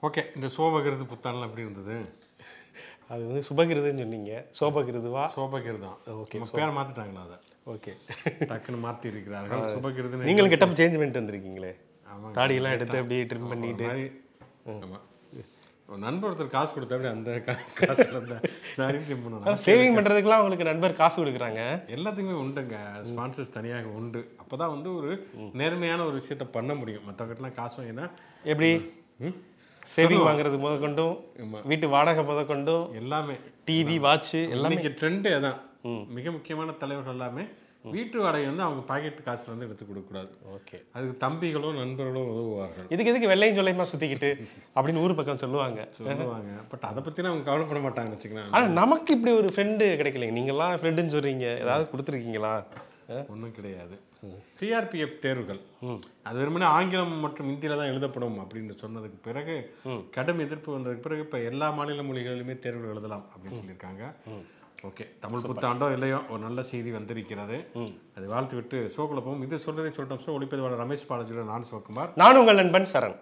Okay இந்த சோபகிருது புத்தாண்டெலாம் எப்படி இருந்தது அது வந்து சுபகிருதுன்னு சொன்னீங்க சோபகிருதுவா சோபகிருதம் ஓகே, நம்ம பேர் மாற்றிட்டாங்களா அதை ஓகே டக்குன்னு மாற்றி இருக்கிறார்கள் சுபகிருதுன்னு நீங்களும் கெட்டப் சேஞ்ச் பண்ணிட்டு வந்திருக்கீங்களே ஆமாங்க. தாடியெல்லாம் எடுத்து அப்படியே ட்ரிம் பண்ணிட்டு ஒரு மாதிரி ஆமாம் ஒரு நண்பர் ஒருத்தர் காசு கொடுத்தா அப்படி அந்த கா- காசுல அந்த தாடி trim பண்ணணும் சேவிங் பண்ணுறதுக்குலாம் உங்களுக்கு நண்பர் காசு கொடுக்குறாங்க எல்லாத்துக்குமே உண்டுங்க ஸ்பான்சர்ஸ் தனியாக உண்டு அப்பதான் வந்து ஒரு நேர்மையான ஒரு விஷயத்த பண்ண முடியும் மற்றவங்கிட்டலாம் காசு வாங்கினா எப்படி ம், சேவிங் வாங்குறது முத கொண்டும் வீட்டு வாடகை முத கொண்டும் எல்லாமே டிவி வாட்ச் எல்லாம் இன்னைக்கு ட்ரெண்டே அதான் மிக முக்கியமான தலைவர்கள் எல்லாமே வீட்டு வாடகை வந்து அவங்க பாக்கெட் காசுல வந்து எடுத்து கொடுக்கக்கூடாது ஓகே அதுக்கு தம்பிகளும் நண்பர்களும் உதவுவார்கள் இதுக்கு எதுக்கு வெள்ளையும் சொல்லையுமா சுற்றிக்கிட்டு அப்படின்னு ஊர் பக்கம் சொல்லுவாங்க சொல்லுவாங்க பட் அதை பற்றினா அவங்க கவலைப்பட மாட்டாங்கன்னு வச்சுக்கலாம் ஆனால் நமக்கு இப்படி ஒரு ஃப்ரெண்டு கிடைக்கலைங்க நீங்களாம் ஃப்ரெண்டுன்னு சொல்கிறீங்க ஏதாவது கொடுத்துருக்கீங்களா ஒன்றும் கிடையாது டிஆர்பிஎஃப் தேர்வுகள் அது வெறுமனே ஆங்கிலம் மற்றும் இந்தியில தான் எழுதப்படும் அப்படின்னு சொன்னதுக்கு பிறகு கடும் எதிர்ப்பு வந்ததுக்கு பிறகு இப்போ எல்லா மாநில மொழிகளிலுமே தேர்வுகள் எழுதலாம் அப்படின்னு சொல்லியிருக்காங்க ஓகே தமிழ் புத்தாண்டோ இல்லையோ ஒரு நல்ல செய்தி வந்திருக்கிறது அதை வாழ்த்து விட்டு ஷோக்குள்ள போகும் இது சொல்றதை சொல்லிட்டோம் ஷோ ஒளிப்பதிவாளர் ரமேஷ் பாலாஜியோட நான் சிவகுமார் நான் உங்கள் நண்பன் சரண்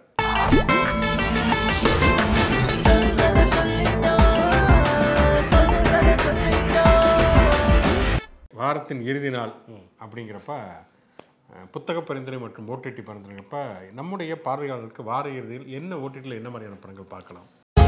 சொல்றத சொல்லிட்டோம் சொல்றத சொல்லிட்டோம் வாரத்தின் இறுதி நாள் அப்படிங்கிறப்ப அஹ், புத்தக பரிந்துரை மற்றும் ஓடிடி பரிந்துரைங்கிறப்ப நம்முடைய பார்வையாளருக்கு வார இறுதியில் என்ன ஓடிடியில் என்ன மாதிரியான படங்கள் பார்க்கலாம்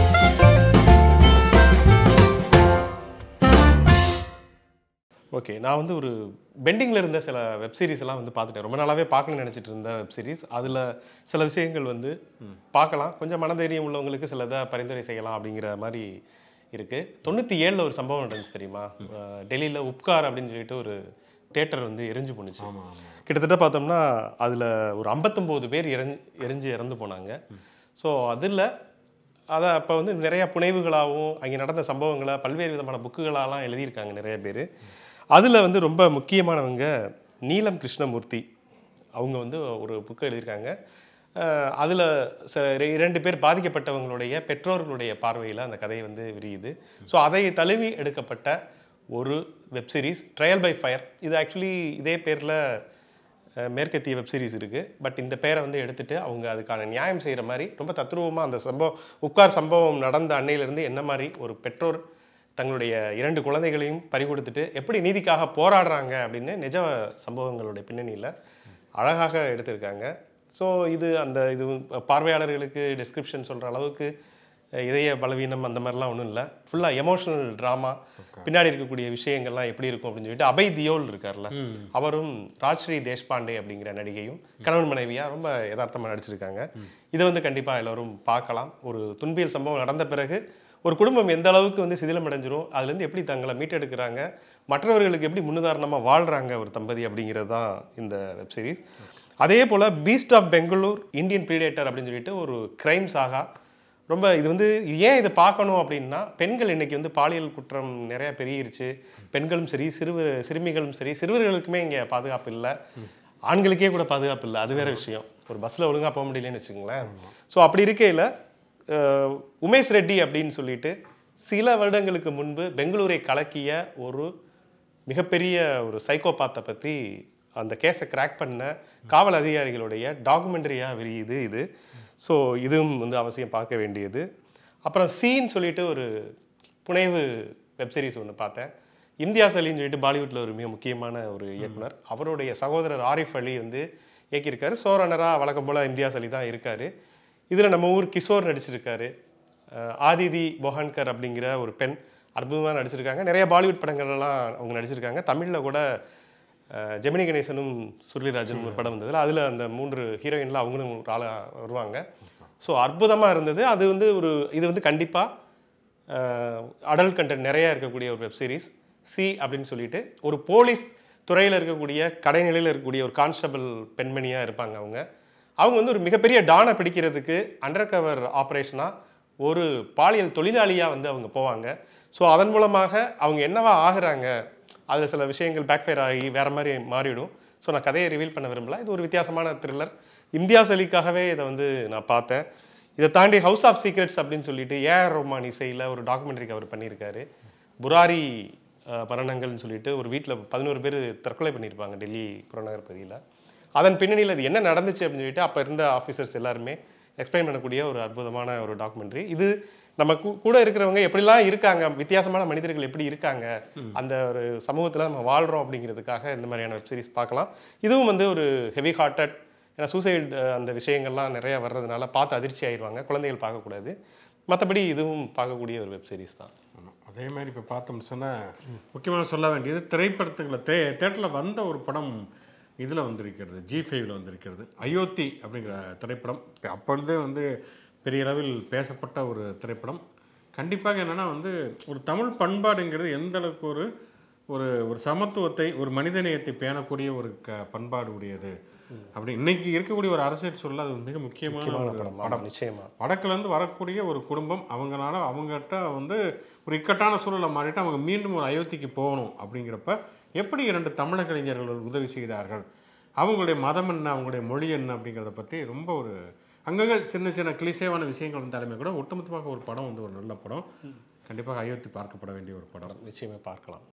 ஓகே நான் வந்து ஒரு பெண்டிங்கில் இருந்த சில வெப் சீரிஸ் எல்லாம் வந்து பார்த்துட்டேன் ரொம்ப நாளாவே பார்க்கணும்னு நினச்சிட்டு இருந்த வெப் சீரிஸ் அதில் சில விஷயங்கள் வந்து பார்க்கலாம் கொஞ்சம் மனதைரியம் உள்ளவங்களுக்கு சில இதை பரிந்துரை செய்யலாம் அப்படிங்கிற மாதிரி இருக்குது தொண்ணூற்றி ஏழில் ஒரு சம்பவம் நடந்துச்சு தெரியுமா டெல்லியில் உப்கார் அப்படின்னு சொல்லிட்டு ஒரு தேட்டர் வந்து எரிஞ்சு போணுச்சு ஆமாம் ஆமாம் கிட்டத்தட்ட பார்த்தோம்னா அதில் ஒரு ஐம்பத்தொம்போது பேர் எரிஞ்சு எரிஞ்சு இறந்து போனாங்க ஸோ அதில் அதை அப்போ வந்து நிறையா புனைவுகளாகவும் அங்கே நடந்த சம்பவங்களை பல்வேறு விதமான புக்குகளாலாம் எழுதியிருக்காங்க நிறைய பேர் அதில் வந்து ரொம்ப முக்கியமானவங்க நீலம் கிருஷ்ணமூர்த்தி அவங்க வந்து ஒரு புக்கு எழுதியிருக்காங்க அதில் ச இரண்டு பேர் பாதிக்கப்பட்டவங்களுடைய பெற்றோர்களுடைய பார்வையில் அந்த கதையை வந்து விரியுது ஸோ அதை தழுவி எடுக்கப்பட்ட ஒரு web series trial by fire இது ஆக்சுவலி இதே பேரில் மேற்கத்திய வெப் சீரிஸ் இருக்குது பட் இந்த பேரை வந்து எடுத்துட்டு அவங்க அதுக்கான நியாயம் செய்கிற மாதிரி ரொம்ப தத்ரூபமாக அந்த சம்பவம் உட்கார் சம்பவம் நடந்த அன்னையிலேருந்து என்ன மாதிரி ஒரு பெற்றோர் தங்களுடைய இரண்டு குழந்தைகளையும் பறி கொடுத்துட்டு எப்படி நீதிக்காக போராடுறாங்க அப்படின்னு நிஜ சம்பவங்களுடைய பின்னணியில் அழகாக எடுத்திருக்காங்க ஸோ இது அந்த இது பார்வையாளர்களுக்கு டிஸ்கிரிப்ஷன் சொல்கிற அளவுக்கு அஹ், இதய பலவீனம் அந்த மாதிரிலாம் ஒன்றும் இல்லை ஃபுல்லாக எமோஷனல் ட்ராமா பின்னாடி இருக்கக்கூடிய விஷயங்கள்லாம் எப்படி இருக்கும் அப்படின்னு சொல்லிட்டு அபய் தியோல் இருக்கார்ல அவரும் ராஜ்ஸ்ரீ தேஷ்பாண்டே அப்படிங்கிற நடிகையும் கணவன் மனைவியா ரொம்ப யதார்த்தமாக நடிச்சிருக்காங்க இதை வந்து கண்டிப்பாக எல்லோரும் பார்க்கலாம் ஒரு துன்பியல் சம்பவம் நடந்த பிறகு ஒரு குடும்பம் எந்த அளவுக்கு வந்து சிதிலம் அடைஞ்சிரும் அதுலேருந்து எப்படி தங்களை மீட்டெடுக்கிறாங்க மற்றவர்களுக்கு எப்படி முன்னுதாரணமாக வாழ்கிறாங்க ஒரு தம்பதி அப்படிங்கிறது தான் இந்த வெப் சீரிஸ் அதே போல் beast of Bangalore Indian predator அப்படின்னு சொல்லிட்டு ஒரு கிரைம் சாகா ரொம்ப இது வந்து ஏன் இதை பார்க்கணும் அப்படின்னா பெண்கள் இன்னைக்கு வந்து பாலியல் குற்றம் நிறைய பெருகிருச்சு பெண்களும் சரி சிறுவர் சிறுமிகளும் சரி சிறுவர்களுக்குமே இங்கே பாதுகாப்பு இல்லை ஆண்களுக்கே கூட பாதுகாப்பு இல்லை அது வேற விஷயம் ஒரு பஸ்ஸில் ஒழுங்காக போக முடியலன்னு வச்சுக்கோங்களேன் ஸோ அப்படி இருக்கையில் அஹ், உமேஷ் ரெட்டி அப்படின்னு சொல்லிட்டு சில வருடங்களுக்கு முன்பு பெங்களூரை கலக்கிய ஒரு மிகப்பெரிய ஒரு சைக்கோபாத்தை பற்றி அந்த கேஸை கிராக் பண்ண காவல் அதிகாரிகளுடைய டாக்குமெண்ட்ரியாக விரியுது இது ஸோ இதுவும் வந்து அவசியம் பார்க்க வேண்டியது அப்புறம் சீன்னு சொல்லிட்டு ஒரு புனைவு வெப்சீரிஸ் ஒன்று பார்த்தேன் இந்தியாஸ் அலின்னு சொல்லிட்டு பாலிவுட்டில் ஒரு மிக முக்கியமான ஒரு இயக்குனர் அவருடைய சகோதரர் ஆரிஃப் அலி வந்து இயக்கியிருக்காரு சோரனராக வழக்கம் போல் இந்தியாஸ் அலி தான் இருக்கார் இதில் நம்ம ஊர் கிஷோர் நடிச்சிருக்காரு அஹ் ஆதிதி பொஹான்கர் அப்படிங்கிற ஒரு பெண் அற்புதமாக நடிச்சிருக்காங்க நிறைய பாலிவுட் படங்கள்லாம் அவங்க நடிச்சிருக்காங்க தமிழில் கூட அஹ், ஜெமினி கணேசனும் சுருளிராஜனும் ஒரு படம் வந்ததில் அதில் அந்த மூன்று ஹீரோயினில் அவங்களும் ஒரு ஆளாக வருவாங்க ஸோ அற்புதமாக இருந்தது அது வந்து ஒரு இது வந்து கண்டிப்பாக அடல்ட் கண்டென்ட் நிறையா இருக்கக்கூடிய ஒரு வெப் சீரிஸ் சி அப்படின்னு சொல்லிட்டு ஒரு போலீஸ் துறையில் இருக்கக்கூடிய கடைநிலையில் இருக்கக்கூடிய ஒரு கான்ஸ்டபிள் பெண்மணியாக இருப்பாங்க அவங்க அவங்க வந்து ஒரு மிகப்பெரிய டானை பிடிக்கிறதுக்கு அண்டர் கவர் ஆப்ரேஷனாக ஒரு பாலியல் தொழிலாளியாக வந்து அவங்க போவாங்க ஸோ அதன் மூலமாக அவங்க என்னவா ஆகுறாங்க அதில் சில விஷயங்கள் பேக்ஃபயர் ஆகி வேற மாதிரி மாறிடும் ஸோ நான் கதையை ரிவீல் பண்ண விரும்பல இது ஒரு வித்தியாசமான த்ரில்லர் இந்தியா சலிக்காகவே இதை வந்து நான் பார்த்தேன் இதை தாண்டி ஹவுஸ் ஆஃப் சீக்ரெட்ஸ் அப்படின்னு சொல்லிட்டு ஏஆர் ரோமான் இசையில் ஒரு டாக்குமெண்ட்ரி அவர் பண்ணியிருக்காரு புராரி அஹ், மரணங்கள்னு சொல்லிட்டு ஒரு வீட்டில் பதினோரு பேர் தற்கொலை பண்ணியிருப்பாங்க டெல்லி புறநகர் பகுதியில் அதன் பின்னணியில் அது என்ன நடந்துச்சு அப்படின்னு சொல்லிட்டு அப்போ இருந்த ஆஃபீஸர்ஸ் எல்லாருமே எக்ஸ்பிளைன் பண்ணக்கூடிய ஒரு அற்புதமான ஒரு டாக்குமெண்ட்ரி இது நம்ம கூ- கூட இருக்கிறவங்க எப்படிலாம் இருக்காங்க வித்தியாசமான மனிதர்கள் எப்படி இருக்காங்க அந்த ஒரு சமூகத்தில் நம்ம வாழ்கிறோம் அப்படிங்கிறதுக்காக இந்த மாதிரியான வெப் சீரிஸ் பார்க்கலாம் இதுவும் வந்து ஒரு ஹெவி ஹார்ட்டட் ஏன்னா சூசைட் அந்த விஷயங்கள்லாம் நிறைய வர்றதுனால பார்த்து அதிர்ச்சி ஆயிடுவாங்க குழந்தைகள் பார்க்கக்கூடாது மற்றபடி இதுவும் பார்க்கக்கூடிய ஒரு வெப் சீரிஸ் தான் ஆமா. அதே மாதிரி இப்போ பார்த்தோம்னு சொன்னால் முக்கியமாக சொல்ல வேண்டியது திரைப்படத்துங்களை தே தேட்டரில் வந்த ஒரு படம் இதில் வந்திருக்கிறது ஜி ஃபைவ்ல வந்திருக்கிறது அயோத்தி அப்படிங்கிற திரைப்படம் அப்பொழுதே வந்து பெரிய அளவில் பேசப்பட்ட ஒரு திரைப்படம் கண்டிப்பாக என்னென்னா வந்து ஒரு தமிழ் பண்பாடுங்கிறது எந்த அளவுக்கு ஒரு ஒரு ஒரு சமத்துவத்தை ஒரு மனிதநேயத்தை பேணக்கூடிய ஒரு க பண்பாடு உடையது அப்படி இன்னைக்கு இருக்கக்கூடிய ஒரு அரசியல் சொல்ல அது மிக முக்கியமான முக்கியமான ஒரு படம் படம் ஆமா, நிச்சயமா வடக்குலேருந்து வரக்கூடிய ஒரு குடும்பம் அவங்களால அவங்ககிட்ட வந்து ஒரு இக்கட்டான சூழலை மாறிட்டு அவங்க மீண்டும் ஒரு அயோத்திக்கு போகணும் அப்படிங்கிறப்ப எப்படி இரண்டு தமிழக கலைஞர்கள் உதவி செய்தார்கள் அவங்களுடைய மதம் என்ன அவங்களுடைய மொழி என்ன அப்படிங்கிறத பற்றி ரொம்ப ஒரு அங்கங்கே சின்ன சின்ன கிளிசேவான விஷயங்கள் இருந்தாலுமே கூட ஒட்டுமொத்தமாக ஒரு படம் வந்து ஒரு நல்ல படம் கண்டிப்பாக அயோத்தி பார்க்கப்பட வேண்டிய ஒரு படம் நிச்சயமா பார்க்கலாம்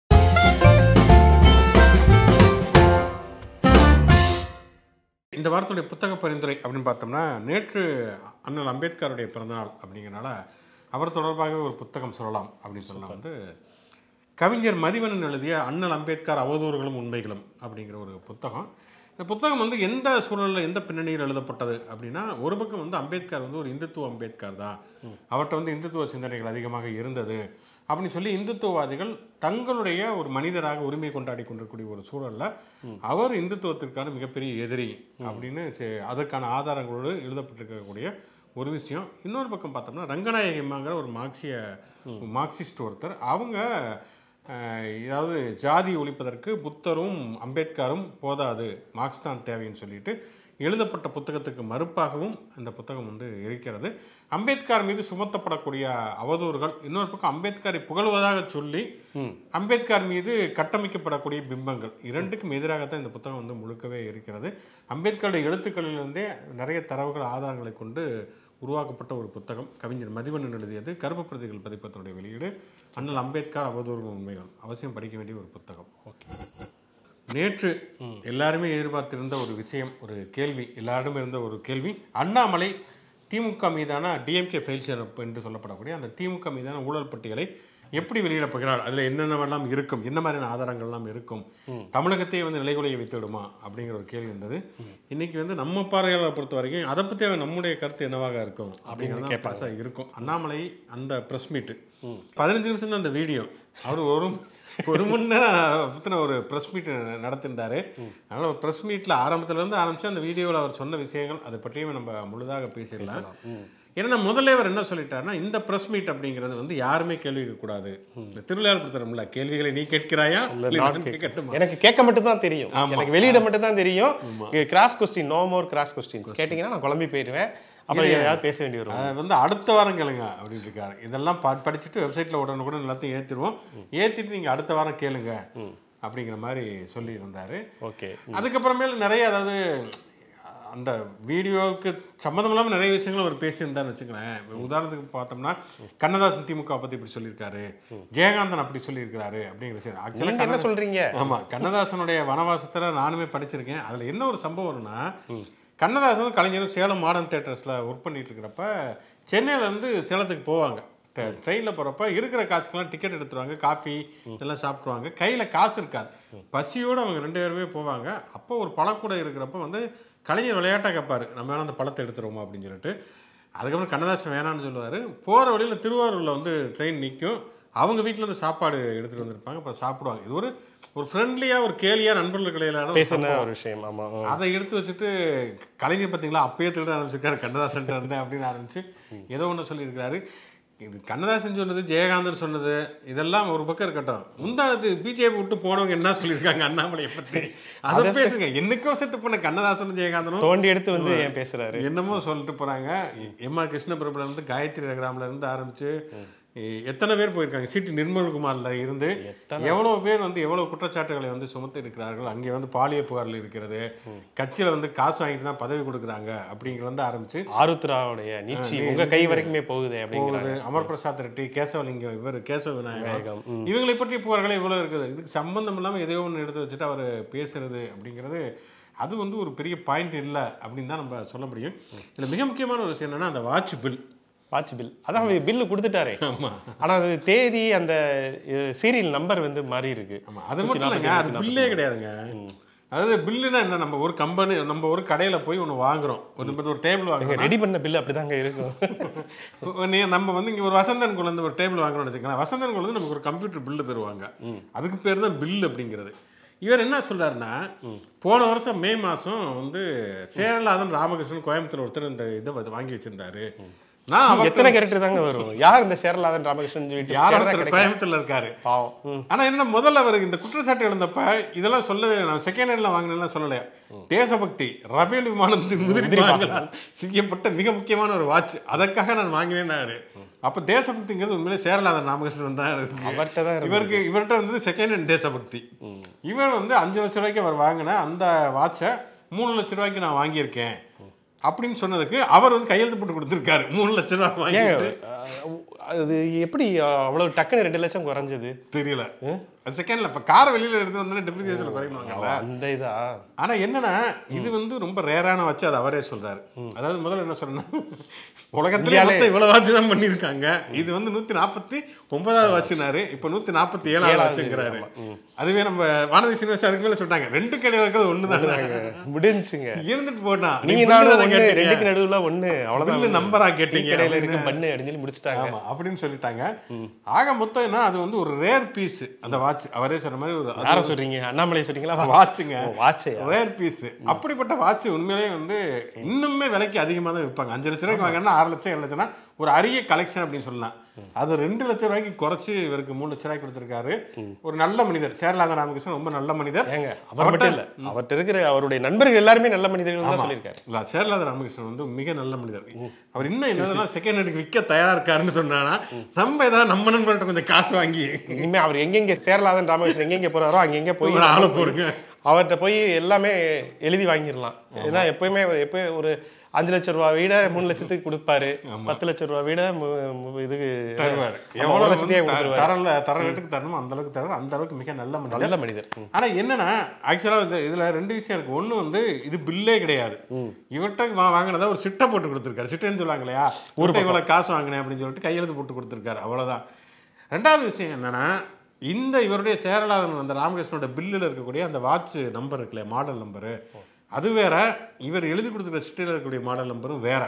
இந்த வாரத்துடைய புத்தக பரிந்துரை அப்படின்னு பார்த்தோம்னா நேற்று அண்ணல் அம்பேத்கருடைய பிறந்தநாள் அப்படிங்கிறனால அவர் தொடர்பாக ஒரு புத்தகம் சொல்லலாம் அப்படின்னு சொல்லலாம் வந்து கவிஞர் மதிவணன் எழுதிய அண்ணல் அம்பேத்கர் அவதூறுகளும் உண்மைகளும் அப்படிங்கிற ஒரு புத்தகம் இந்த புத்தகம் வந்து எந்த சூழலில் எந்த பின்னணியில் எழுதப்பட்டது அப்படின்னா ஒரு பக்கம் வந்து அம்பேத்கர் வந்து ஒரு இந்துத்துவ அம்பேத்கர் தான் அவர்கிட்ட வந்து இந்துத்துவ சிந்தனைகள் அதிகமாக இருந்தது அப்படின்னு சொல்லி இந்துத்துவவாதிகள் தங்களுடைய ஒரு மனிதராக உரிமை கொண்டாடி கொண்டிருக்கக்கூடிய ஒரு சூழலில் அவர் இந்துத்துவத்திற்கான மிகப்பெரிய எதிரி அப்படின்னு செ- அதற்கான ஆதாரங்களோடு எழுதப்பட்டிருக்கக்கூடிய ஒரு விஷயம் இன்னொரு பக்கம் பார்த்தோம்னா ரங்கநாயகிமாங்கிற ஒரு மார்க்சிய மார்க்சிஸ்ட் ஒருத்தர் அவங்க அஹ், ஏதாவது ஜாதி ஒழிப்பதற்கு புத்தரும் அம்பேத்கரும் போதாது மார்க்ஸ் தான் தேவைன்னு சொல்லிட்டு எழுதப்பட்ட புத்தகத்துக்கு மறுப்பாகவும் அந்த புத்தகம் வந்து இருக்கிறது அம்பேத்கர் மீது சுமத்தப்படக்கூடிய அவதூறுகள் இன்னொரு பக்கம் அம்பேத்கரை புகழ்வதாக சொல்லி அம்பேத்கர் மீது கட்டமைக்கப்படக்கூடிய பிம்பங்கள் இரண்டுக்கும் எதிராகத்தான் இந்த புத்தகம் வந்து முழுக்கவே இருக்கிறது அம்பேத்கருடைய எழுத்துக்களிலிருந்தே நிறைய தரவுகள் ஆதாரங்களை கொண்டு உருவாக்கப்பட்ட ஒரு புத்தகம் கவிஞர் மதிவண்ணன் எழுதியது கருப்பு பிரதிகள் பதிப்பத்தினுடைய வெளியீடு அண்ணல் அம்பேத்கர் அவதூறு உண்மைகள் அவசியம் படிக்க வேண்டிய ஒரு புத்தகம் நேற்று எல்லாருமே எதிர்பார்த்திருந்த ஒரு விஷயம் ஒரு கேள்வி எல்லாரிடமும் இருந்த ஒரு கேள்வி அண்ணாமலை திமுக மீதான டிஎம்கே ஃபைல்ஸ் என்று சொல்லப்படக்கூடிய அந்த திமுக மீதான ஊழல் பட்டியலை எப்படி வெளியிடப் போகிறார் அதில் என்னென்னவெல்லாம் இருக்கும் என்ன மாதிரியான ஆதாரங்கள்லாம் இருக்கும் தமிழகத்தையே வந்து நிலைகுலைய வைத்து விடுமா அப்படிங்கிற ஒரு கேள்வி இருந்தது இன்னைக்கு வந்து நம்ம பார்வையாளரை பொறுத்த வரைக்கும் அதை பற்றி நம்முடைய கருத்து என்னவாக இருக்கும் அப்படின்னு கேட்பாங்க இருக்கும் அண்ணாமலை அந்த ப்ரெஸ் மீட்டு பதினஞ்சு நிமிஷம் தான் அந்த வீடியோ அவர் ஒரு ஒரு மணி நேரம் பற்றின ஒரு ப்ரெஸ் மீட் நடத்திருந்தாரு அதனால் ஒரு ப்ரெஸ் மீட்டில் ஆரம்பத்துலேருந்து ஆரம்பித்து அந்த வீடியோவில் அவர் சொன்ன விஷயங்கள் அதை பற்றியும் நம்ம முழுதாக பேசிடலாம் ஏன்னா முதல்ல அவர் என்ன சொல்லிட்டாருன்னா இந்த ப்ரெஸ் மீட் அப்படிங்கிறது வந்து யாருமே கேள்வி கேட்கக்கூடாது இந்த திருவிழாவில் படுத்துறோம்ல கேள்விகளை நீ கேட்கிறாயா இல்லை நான் நான் கேட்கட்டுமா எனக்கு கேட்க மட்டும் தான் தெரியும் எனக்கு வெளியிட மட்டும் தான் தெரியும் cross question no more cross questions கேட்டிங்கன்னா நான் குழம்பி போயிடுவேன் அப்புறம் ஏதாவது பேச வேண்டி வரும் அதை வந்து அடுத்த வாரம் கேளுங்க அப்படின்னு இருக்காரு இதெல்லாம் ப படிச்சுட்டு வெப்சைட்டில் உடனே கூட எல்லாத்தையும் ஏற்றிடுவோம் ஏற்றிட்டு நீங்கள் அடுத்த வாரம் கேளுங்க அப்படிங்கிற மாதிரி சொல்லி இருந்தாரு ஓகே அதுக்கப்புறமேல நிறைய அதாவது அந்த வீடியோவுக்கு சம்மந்தம் இல்லாமல் நிறைய விஷயங்கள் அவர் பேசியிருந்தாருன்னு வச்சுக்கலேன் உதாரணத்துக்கு பார்த்தோம்னா கண்ணதாசன் திமுக பற்றி இப்படி சொல்லியிருக்காரு ஜெயகாந்தன் அப்படி சொல்லியிருக்காரு அப்படிங்கிற விஷயம் நீங்க என்ன ஆக்சுவலாக சொல்றீங்க ஆமா கண்ணதாசனுடைய வனவாசத்துல நானுமே படிச்சிருக்கேன் அதுல என்ன ஒரு சம்பவம்னா கண்ணதாசனும் கலைஞரும் சேலம் மாடர்ன் தேட்டர்ஸ்ல ஒர்க் பண்ணிட்டு இருக்கிறப்ப சென்னையில இருந்து சேலத்துக்கு போவாங்க ட்ரெயினில் போகிறப்ப இருக்கிற காசுக்கெல்லாம் டிக்கெட் எடுத்துருவாங்க காஃபி இதெல்லாம் சாப்பிட்ருவாங்க கையில் காசு இருக்காது பசியோடு அவங்க ரெண்டு பேருமே போவாங்க அப்போ ஒரு பழக்கூட இருக்கிறப்ப வந்து கலைஞர் விளையாட்டாக கேட்பாரு நம்ம வேணா அந்த பழத்தை எடுத்துருவோமா அப்படின்னு சொல்லிட்டு அதுக்கப்புறம் கண்ணதாசன் வேணான்னு சொல்லுவார் போகிற வழியில் திருவாரூரில் வந்து ட்ரெயின் நிற்கும் அவங்க வீட்டில் இருந்து சாப்பாடு எடுத்துகிட்டு வந்திருப்பாங்க அப்புறம் சாப்பிடுவாங்க இது ஒரு ஒரு ஃப்ரெண்ட்லியாக ஒரு கேலியாக நண்பர்களுக்கு இடையிலான ஒரு பேசின ஒரு விஷயம் ஆமா ஆ. அதை எடுத்து வச்சுட்டு கலைஞர் பார்த்தீங்களா அப்பயே திருட ஆரம்பிச்சிருக்காரு கண்ணதாசன் இருந்தேன் அப்படின்னு ஆரம்பிச்சு ஏதோ ஒன்று சொல்லியிருக்காரு இது கண்ணதாசன் சொன்னது ஜெயகாந்தன் சொன்னது இதெல்லாம் ஒரு பக்கம் இருக்கட்டும் முந்தானது பிஜேபி விட்டு போனவங்க என்ன சொல்லியிருக்காங்க அண்ணாமலையை பற்றி அதை பேசுங்க என்னைக்கோ செத்து போன கண்ணதாசனும் ஜெயகாந்தனும் தோண்டி எடுத்து வந்து ஏன் பேசுறாரு என்னமோ சொல்லிட்டு போறாங்க எம் ஆர் கிருஷ்ணபிரபுல இருந்து காயத்ரி ரகுராம்ல இருந்து ஆரம்பிச்சு எ- எத்தனை பேர் போயிருக்காங்க சிட்டி நிர்மல்குமார்ல இருந்து எவ்வளவு பேர் வந்து எவ்வளவு குற்றச்சாட்டுகளை வந்து சுமத்தி இருக்கிறார்கள் அங்கே வந்து பாலியல் புகாரில் இருக்கிறது கட்சியில வந்து காசு வாங்கிட்டு தான் பதவி கொடுக்குறாங்க அப்படிங்கிறது வந்து ஆரம்பிச்சு ஆருத்ராவுடைய நீச்சி உங்க கை வரைக்குமே போகுது அப்படிங்கிறாங்க போகுது அமர் பிரசாத் ரெட்டி கேசவலிங்கம் இவர் கேசவ விநாயகம் விநாயகம், இவங்களை பற்றி புகார்கள் இவ்வளோ இருக்குது இதுக்கு சம்பந்தம் இல்லாமல் எதையோ ஒன்று எடுத்து வச்சுட்டு அவர் பேசுறது அப்படிங்கிறது அது வந்து ஒரு பெரிய பாயிண்ட் இல்லை அப்படின்னு தான் நம்ம சொல்ல முடியும் இதில் மிக முக்கியமான ஒரு விஷயம் என்னன்னா அந்த வாட்ச் பில் வாட்ச் பில் அதான் பில்லு கொடுத்துட்டாரே ஆமா ஆனா அது தேதி அந்த சீரியல் நம்பர் வந்து மாறி இருக்கு ஆமா அது மட்டும் இல்லைங்க அது பில்லே கிடையாதுங்க அதாவது பில்லுனா என்ன நம்ம ஒரு கம்பெனி நம்ம ஒரு கடையில போய் ஒன்று வாங்குறோம் ஒரு நம்ம ஒரு டேபிள் வாங்குறோம் ரெடி பண்ண பில் அப்படிதாங்க இருக்கும் நீ நம்ம வந்து இங்க ஒரு வசந்தன் குள்ள இருந்து ஒரு டேபிள் வாங்குறோம்னு வச்சுக்கலாம் வசந்தன் குள்ள இருந்து நமக்கு ஒரு கம்ப்யூட்டர் பில்லு தருவாங்க அதுக்கு பேர் தான் பில் அப்படிங்கிறது இவர் என்ன சொல்றாருன்னா போன வருஷம் மே மாசம் வந்து சேரலாதன் ராமகிருஷ்ணன் கோயம்புத்தூர் ஒருத்தர் இந்த இதை வந்து வாங்கி வச்சிருந்தாரு நான் அவர்ட்ட- எத்தனை கேரக்டர் தாங்க வரும் யார் இந்த சேரலாதன் ராமகிருஷ்ணன் சொல்லிட்டு யாரோ தேடுறா ஒருத்தர் கிடைக்கல. கோயம்புத்தூர்ல இருக்காரு பாவம் ம். ஆனா என்ன முதல்ல அவருக்கு இந்த குற்றச்சாட்டு எழுந்தப்ப இதெல்லாம் சொல்லவே இல்லை. நான் செகண்ட் ஹேண்ட்ல வாங்கினேன் சொல்லலையா தேசபக்தி ரபேல் விமானத்தின் முதிரி வாங்கலால் செய்யப்பட்ட மிக முக்கியமான ஒரு வாட்ச் அதற்காக நான் வாங்கினேன்னாரு அப்ப தேசபக்திங்கிறது உண்மையிலே சேரலாதன் ராமகிருஷ்ணன் தான் இருக்கு அவர்ட்ட தான் இருந்தது. இவருக்கு இவர்கிட்ட வந்து செகண்ட் ஹேண்ட் தேசபக்தி இவர் வந்து அஞ்சு லட்ச ரூபாய்க்கு அவர் வாங்கின அந்த வாட்சை மூணு லட்ச ரூபாய்க்கு நான் வாங்கியிருக்கேன் அப்படின்னு சொன்னதுக்கு அவர் வந்து கையெழுத்து போட்டு கொடுத்துருக்காரு மூணு லட்ச ரூபாய் ஏங்க வாங்கிட்டு அஹ், அது எப்படி அவ்வளவு டக்குன்னு ரெண்டு லட்சம் குறைஞ்சது தெரியல அது செகண்ட்ல இப்ப காரை வெளியில எடுத்து வந்தோடனே டெப்ரிசியேஷன் குறைக்கணும்ல அந்த இதா ஆனா என்னன்னா இது வந்து ரொம்ப ரேரான வச்சு அது அவரே சொல்றாரு அதாவது முதல்ல என்ன சொல்றேன்னா உலகத்துல இந்தியாலே- மொத்தம் இவ்வளவு வாட்ச் தான் பண்ணிருக்காங்க இது வந்து நூத்தி நாற்பத்தி ஒன்பதாவது வாட்சினாரு இப்ப நூத்தி நாற்பத்தி ஏழாவது ஏழாவது, வச்சுங்கிறாரு அதுவே நம்ம வானதி சீனிவாசன் அதுக்கு மேல சொல்லிட்டாங்க ரெண்டு கிடையாது இருக்கிறது ஒண்ணுதான் முடிஞ்சுங்க இருந்துட்டு போட்டான் நீங்க நானும் ஒண்ணு ரெண்டுக்கு நடுவுல ஒண்ணு அவ்வளவுதான் பில்லு நம்பரா டீ கேட்டீங்க கடையில இருக்க பண்ணு அப்படின்னு சொல்லி முடிச்சிட்டாங்க ஆமா அப்படின்னு சொல்லிட்டாங்க ஆக மொத்தம் என்ன அது வந்து ஒரு ரேர் பீஸ் அந்த வாட்ச் அவரே சொன்ன மாதிரி ஒரு யார சொல்றீங்க அண்ணாமலை சொல்றீங்களா வாட்சுங்க வாட்சையா ரேர் பீஸ் அப்படிப்பட்ட வாட்ச் உண்மையிலேயே வந்து இன்னுமே விலைக்கு அதிகமாக தான் விற்பாங்க அஞ்சு லட்ச ரூபாய்க்கு வாங்கினா ஆறு லட்சம் ஏழு லட்சம்னா ஒரு அரிய கலெக்ஷன் அப்படின்னு சொல்லலாம் அது ரெண்டு லட்ச ரூபாய்க்கு குறைச்சு இவருக்கு மூணு லட்ச ரூபாய்க்கு கொடுத்துருக்காரு ஒரு நல்ல மனிதர் சேரலாங்க ராமகிருஷ்ணன் ரொம்ப நல்ல மனிதர் ஏங்க அவர் மட்டும் இல்ல அவர்கிட்ட இருக்கிற அவருடைய நண்பர்கள் எல்லாருமே நல்ல மனிதர்கள் தான் சொல்லியிருக்காரு இல்ல சேரலாத ராமகிருஷ்ணன் வந்து மிக நல்ல மனிதர் அவர் இன்னும் என்னதெல்லாம் செகண்ட் ஹேண்டுக்கு விற்க தயாரா இருக்காருன்னு சொன்னானா நம்ம ஏதாவது நம்ம நண்பர்கிட்ட கொஞ்சம் காசு வாங்கி இனிமே அவர் எங்கெங்க சேரலாதன் ராமகிருஷ்ணன் எங்கெங்க போறாரோ அங்கெங்க போய் ஒரு ஆளை போடுங்க அவர்கிட்ட போய் எல்லாமே எழுதி வாங்கிடலாம் ஏன்னா எப்பயுமே அவர் எப்பயும் ஒரு அஞ்சு லட்ச ரூபா வீட மூணு லட்சத்துக்கு கொடுப்பாரு பத்து லட்ச ரூபா வீட மு- மு- இதுக்கு தருவாரு ஆமா, ஒரு எவ்வளவு லட்சத்தையே வந்து த- கொடுத்துருவாரு தரல தர ரேட்டுக்கு தரணும் அந்த அளவுக்கு தரணும் அந்த அளவுக்கு மிக நல்ல மனிதர் நல்ல மனிதர் ம். ஆனா என்னன்னா ஆக்சுவலா வந்து இதுல ரெண்டு விஷயம் இருக்கு ஒண்ணு வந்து இது பில்லே கிடையாது இவர்கிட்ட வா- வாங்கினதா ஒரு சிட்டை போட்டு கொடுத்துருக்காரு சிட்டைன்னு சொல்லுவாங்க இல்லையா ஒரு இவ்வளவு காசு வாங்கினேன் அப்படின்னு சொல்லிட்டு கையெழுத்து போட்டு கொடுத்துருக்காரு அவ்வளவுதான் ரெண்டாவது விஷயம் என்னன்னா இந்த இவருடைய சேரலாதன் அந்த ராமகிருஷ்ணனோட பில்லில் இருக்கக்கூடிய அந்த வாட்ச் நம்பர் இருக்குல்ல மாடல் நம்பரு அது வேற இவர் எழுதி கொடுத்துருக்க சிட்டையில் இருக்கக்கூடிய மாடல் நம்பரும் வேற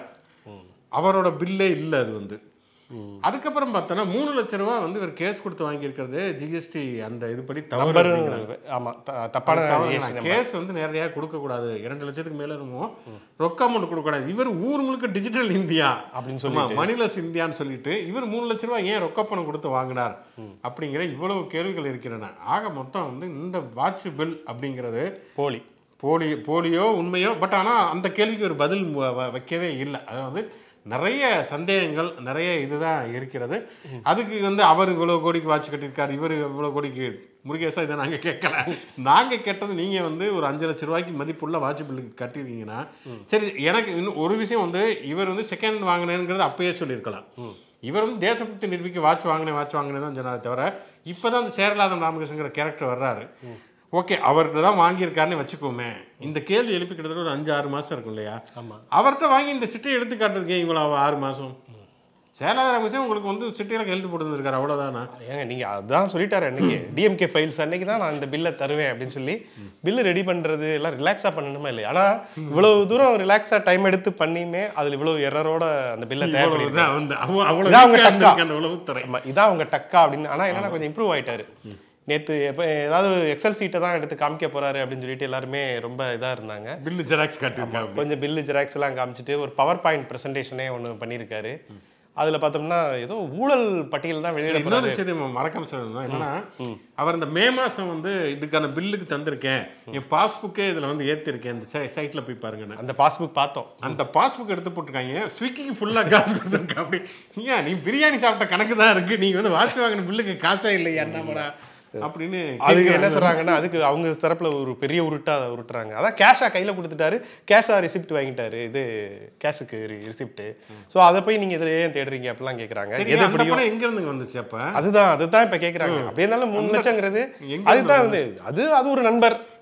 அவரோட பில்லே இல்லை அது வந்து அதுக்கப்புறம் பார்த்தோன்னா மூணு லட்ச ரூபா வந்து இவர் கேஸ் கொடுத்து வாங்கியிருக்கிறது ஜிஎஸ்டி அந்த இதுபடி தவறு நம்பரும் அப்படிங்கிறாங்க. ஆமா த- தப்பான GST number. கேஸ் வந்து நேரடியாக கொடுக்கக்கூடாது இரண்டு லட்சத்துக்கு மேல இருக்கும் ரொக்க அமௌண்ட் கொடுக்கக்கூடாது இவர் ஊர் முழுக்க டிஜிட்டல் இந்தியா அப்படின்னு ஆமா மணிலஸ் இந்தியான்னு சொல்லிட்டு இவர் மூணு லட்ச ரூபாய் ஏன் ரொக்க பணம் கொடுத்து வாங்கினார் அப்படிங்கிற இவ்வளவு கேள்விகள் இருக்கின்றன ஆக மொத்தம் வந்து இந்த வாட்ச் பில் அப்படிங்கிறது போலி போலி போலியோ உண்மையோ பட் ஆனால் அந்த கேள்விக்கு ஒரு பதில் வ- வ- வைக்கவே இல்லை அதாவது நிறைய சந்தேகங்கள் நிறைய இதுதான் இருக்கிறது அதுக்கு வந்து அவர் இவ்வளோ கோடிக்கு வாட்ச் கட்டியிருக்காரு இவர் இவ்வளோ கோடிக்கு முருகேசா இதை நாங்கள் கேட்கல நாங்கள் கேட்டது நீங்கள் வந்து ஒரு அஞ்சு லட்ச ரூபாய்க்கு மதிப்புள்ள வாட்ச் பில்லுக்கு கட்டிருக்கீங்கன்னா சரி எனக்கு இன்னும் ஒரு விஷயம் வந்து இவர் வந்து செகண்ட் வாங்கினேங்கிறது அப்பயே சொல்லியிருக்கலாம் இவர் வந்து தேசபக்தி நிரூபிக்க வாட்ச் வாங்கினேன் வாட்ச் வாங்கினேன் தான் சொன்னாரே தவிர இப்போ தான் அந்த சேரலாதன் ராமகிருஷ்ணங்கிற கேரக்டர் வர்றாரு ஓகே அவர்கிட்ட தான் வாங்கியிருக்காருன்னு வச்சுக்கோமே இந்த கேள்வி எழுப்பி கிட்டத்தட்ட ஒரு அஞ்சு ஆறு மாதம் இருக்கும் இல்லையா ஆமாம் அவர்கிட்ட வாங்கி இந்த சிட்டை எடுத்து காட்டுறதுக்கு இவ்வளோ ஆறு மாதம் சேலாத ரமேஷன் உங்களுக்கு வந்து சிட்டையில் எழுத்து போட்டு இருக்காரு அவ்வளோதானா ஏங்க நீங்க அதான் சொல்லிட்டாரு அன்னைக்கு டிஎம்கே ஃபைல்ஸ் அன்னைக்கு தான் நான் இந்த பில்லை தருவேன் அப்படின்னு சொல்லி பில்லு ரெடி பண்றது எல்லாம் ரிலாக்ஸா பண்ணணுமா இல்லையா ஆனா இவ்வளவு தூரம் ரிலாக்ஸா டைம் எடுத்து பண்ணியுமே அதுல இவ்வளவு எரரோட அந்த பில்லை தயார் பண்ணி இவ்வளவுதான் வந்து அவ- அவ்வளவு இதான் அவங்க weak ஆ டக்கா. இருந்திருக்கு அந்த உளவுத்துறை ஆமா, இதான் அவங்க டக்கா அப்படின்னு ஆனா என்னன்னா கொஞ்சம் இம்ப்ரூவ் ஆயிட்டாரு நேத்து எப்ப ஏதாவது எக்ஸல் சீட்டை தான் எடுத்து காமிக்க போறாரு அப்படின்னு சொல்லிட்டு எல்லாருமே ரொம்ப இதா இருந்தாங்க பில்லு ஜெராக்ஸ் காட்டியிருக்காங்க கொஞ்சம் பில்லு ஜெராக்ஸ் எல்லாம் காமிச்சிட்டு ஒரு பவர் பாயிண்ட் ப்ரெசன்டேஷனே ஒன்று பண்ணியிருக்காரு அதுல பார்த்தோம்னா ஏதோ ஊழல் பட்டியல் தான் வெளியிட இன்னொரு விஷயத்தை நம்ம மறக்காம சொல்லணும் என்னன்னா அவர் இந்த மே மாசம் வந்து இதுக்கான பில்லுக்கு தந்திருக்கேன் என் பாஸ்புக்கே இதுல வந்து ஏத்திருக்கேன் இந்த சைட்ல போய் பாருங்கன்னு அந்த பாஸ்புக் பார்த்தோம் அந்த பாஸ்புக் எடுத்து போட்டிருக்காங்க ஸ்விக்கிக்கு ஃபுல்லா காசு கொடுத்துருக்க அப்படி ஏன் நீ பிரியாணி சாப்பிட்ட கணக்கு தான் இருக்கு நீங்க வந்து வாட்ச் வாங்கின பில்லுக்கு காசே இல்லையா என்னமாடா அப்படின்னு அதுக்கு கேட்கறாங்க. என்ன சொல்றாங்கன்னா அதுக்கு அவங்க தரப்புல ஒரு பெரிய உருட்டா உருட்டுறாங்க அதான் கேஷா கையில கொடுத்துட்டாரு கேஷா ரிசிப்ட் வாங்கிட்டாரு இது கேஷுக்கு ரிசிப்ட் ஸோ அதை போய் நீங்க இதுல ஏன் தேடுறீங்க அப்படிலாம் கேக்குறாங்க சரி எது அந்த எப்படியோ பணம் எங்க இருந்துங்க வந்துச்சு அப்ப அதுதான் அதுதான் இப்ப கேக்குறாங்க அப்படியே இருந்தாலும் மூணு லட்சங்கிறது எங்க அதுதான் வந்து அது அது ஒரு நண்பர்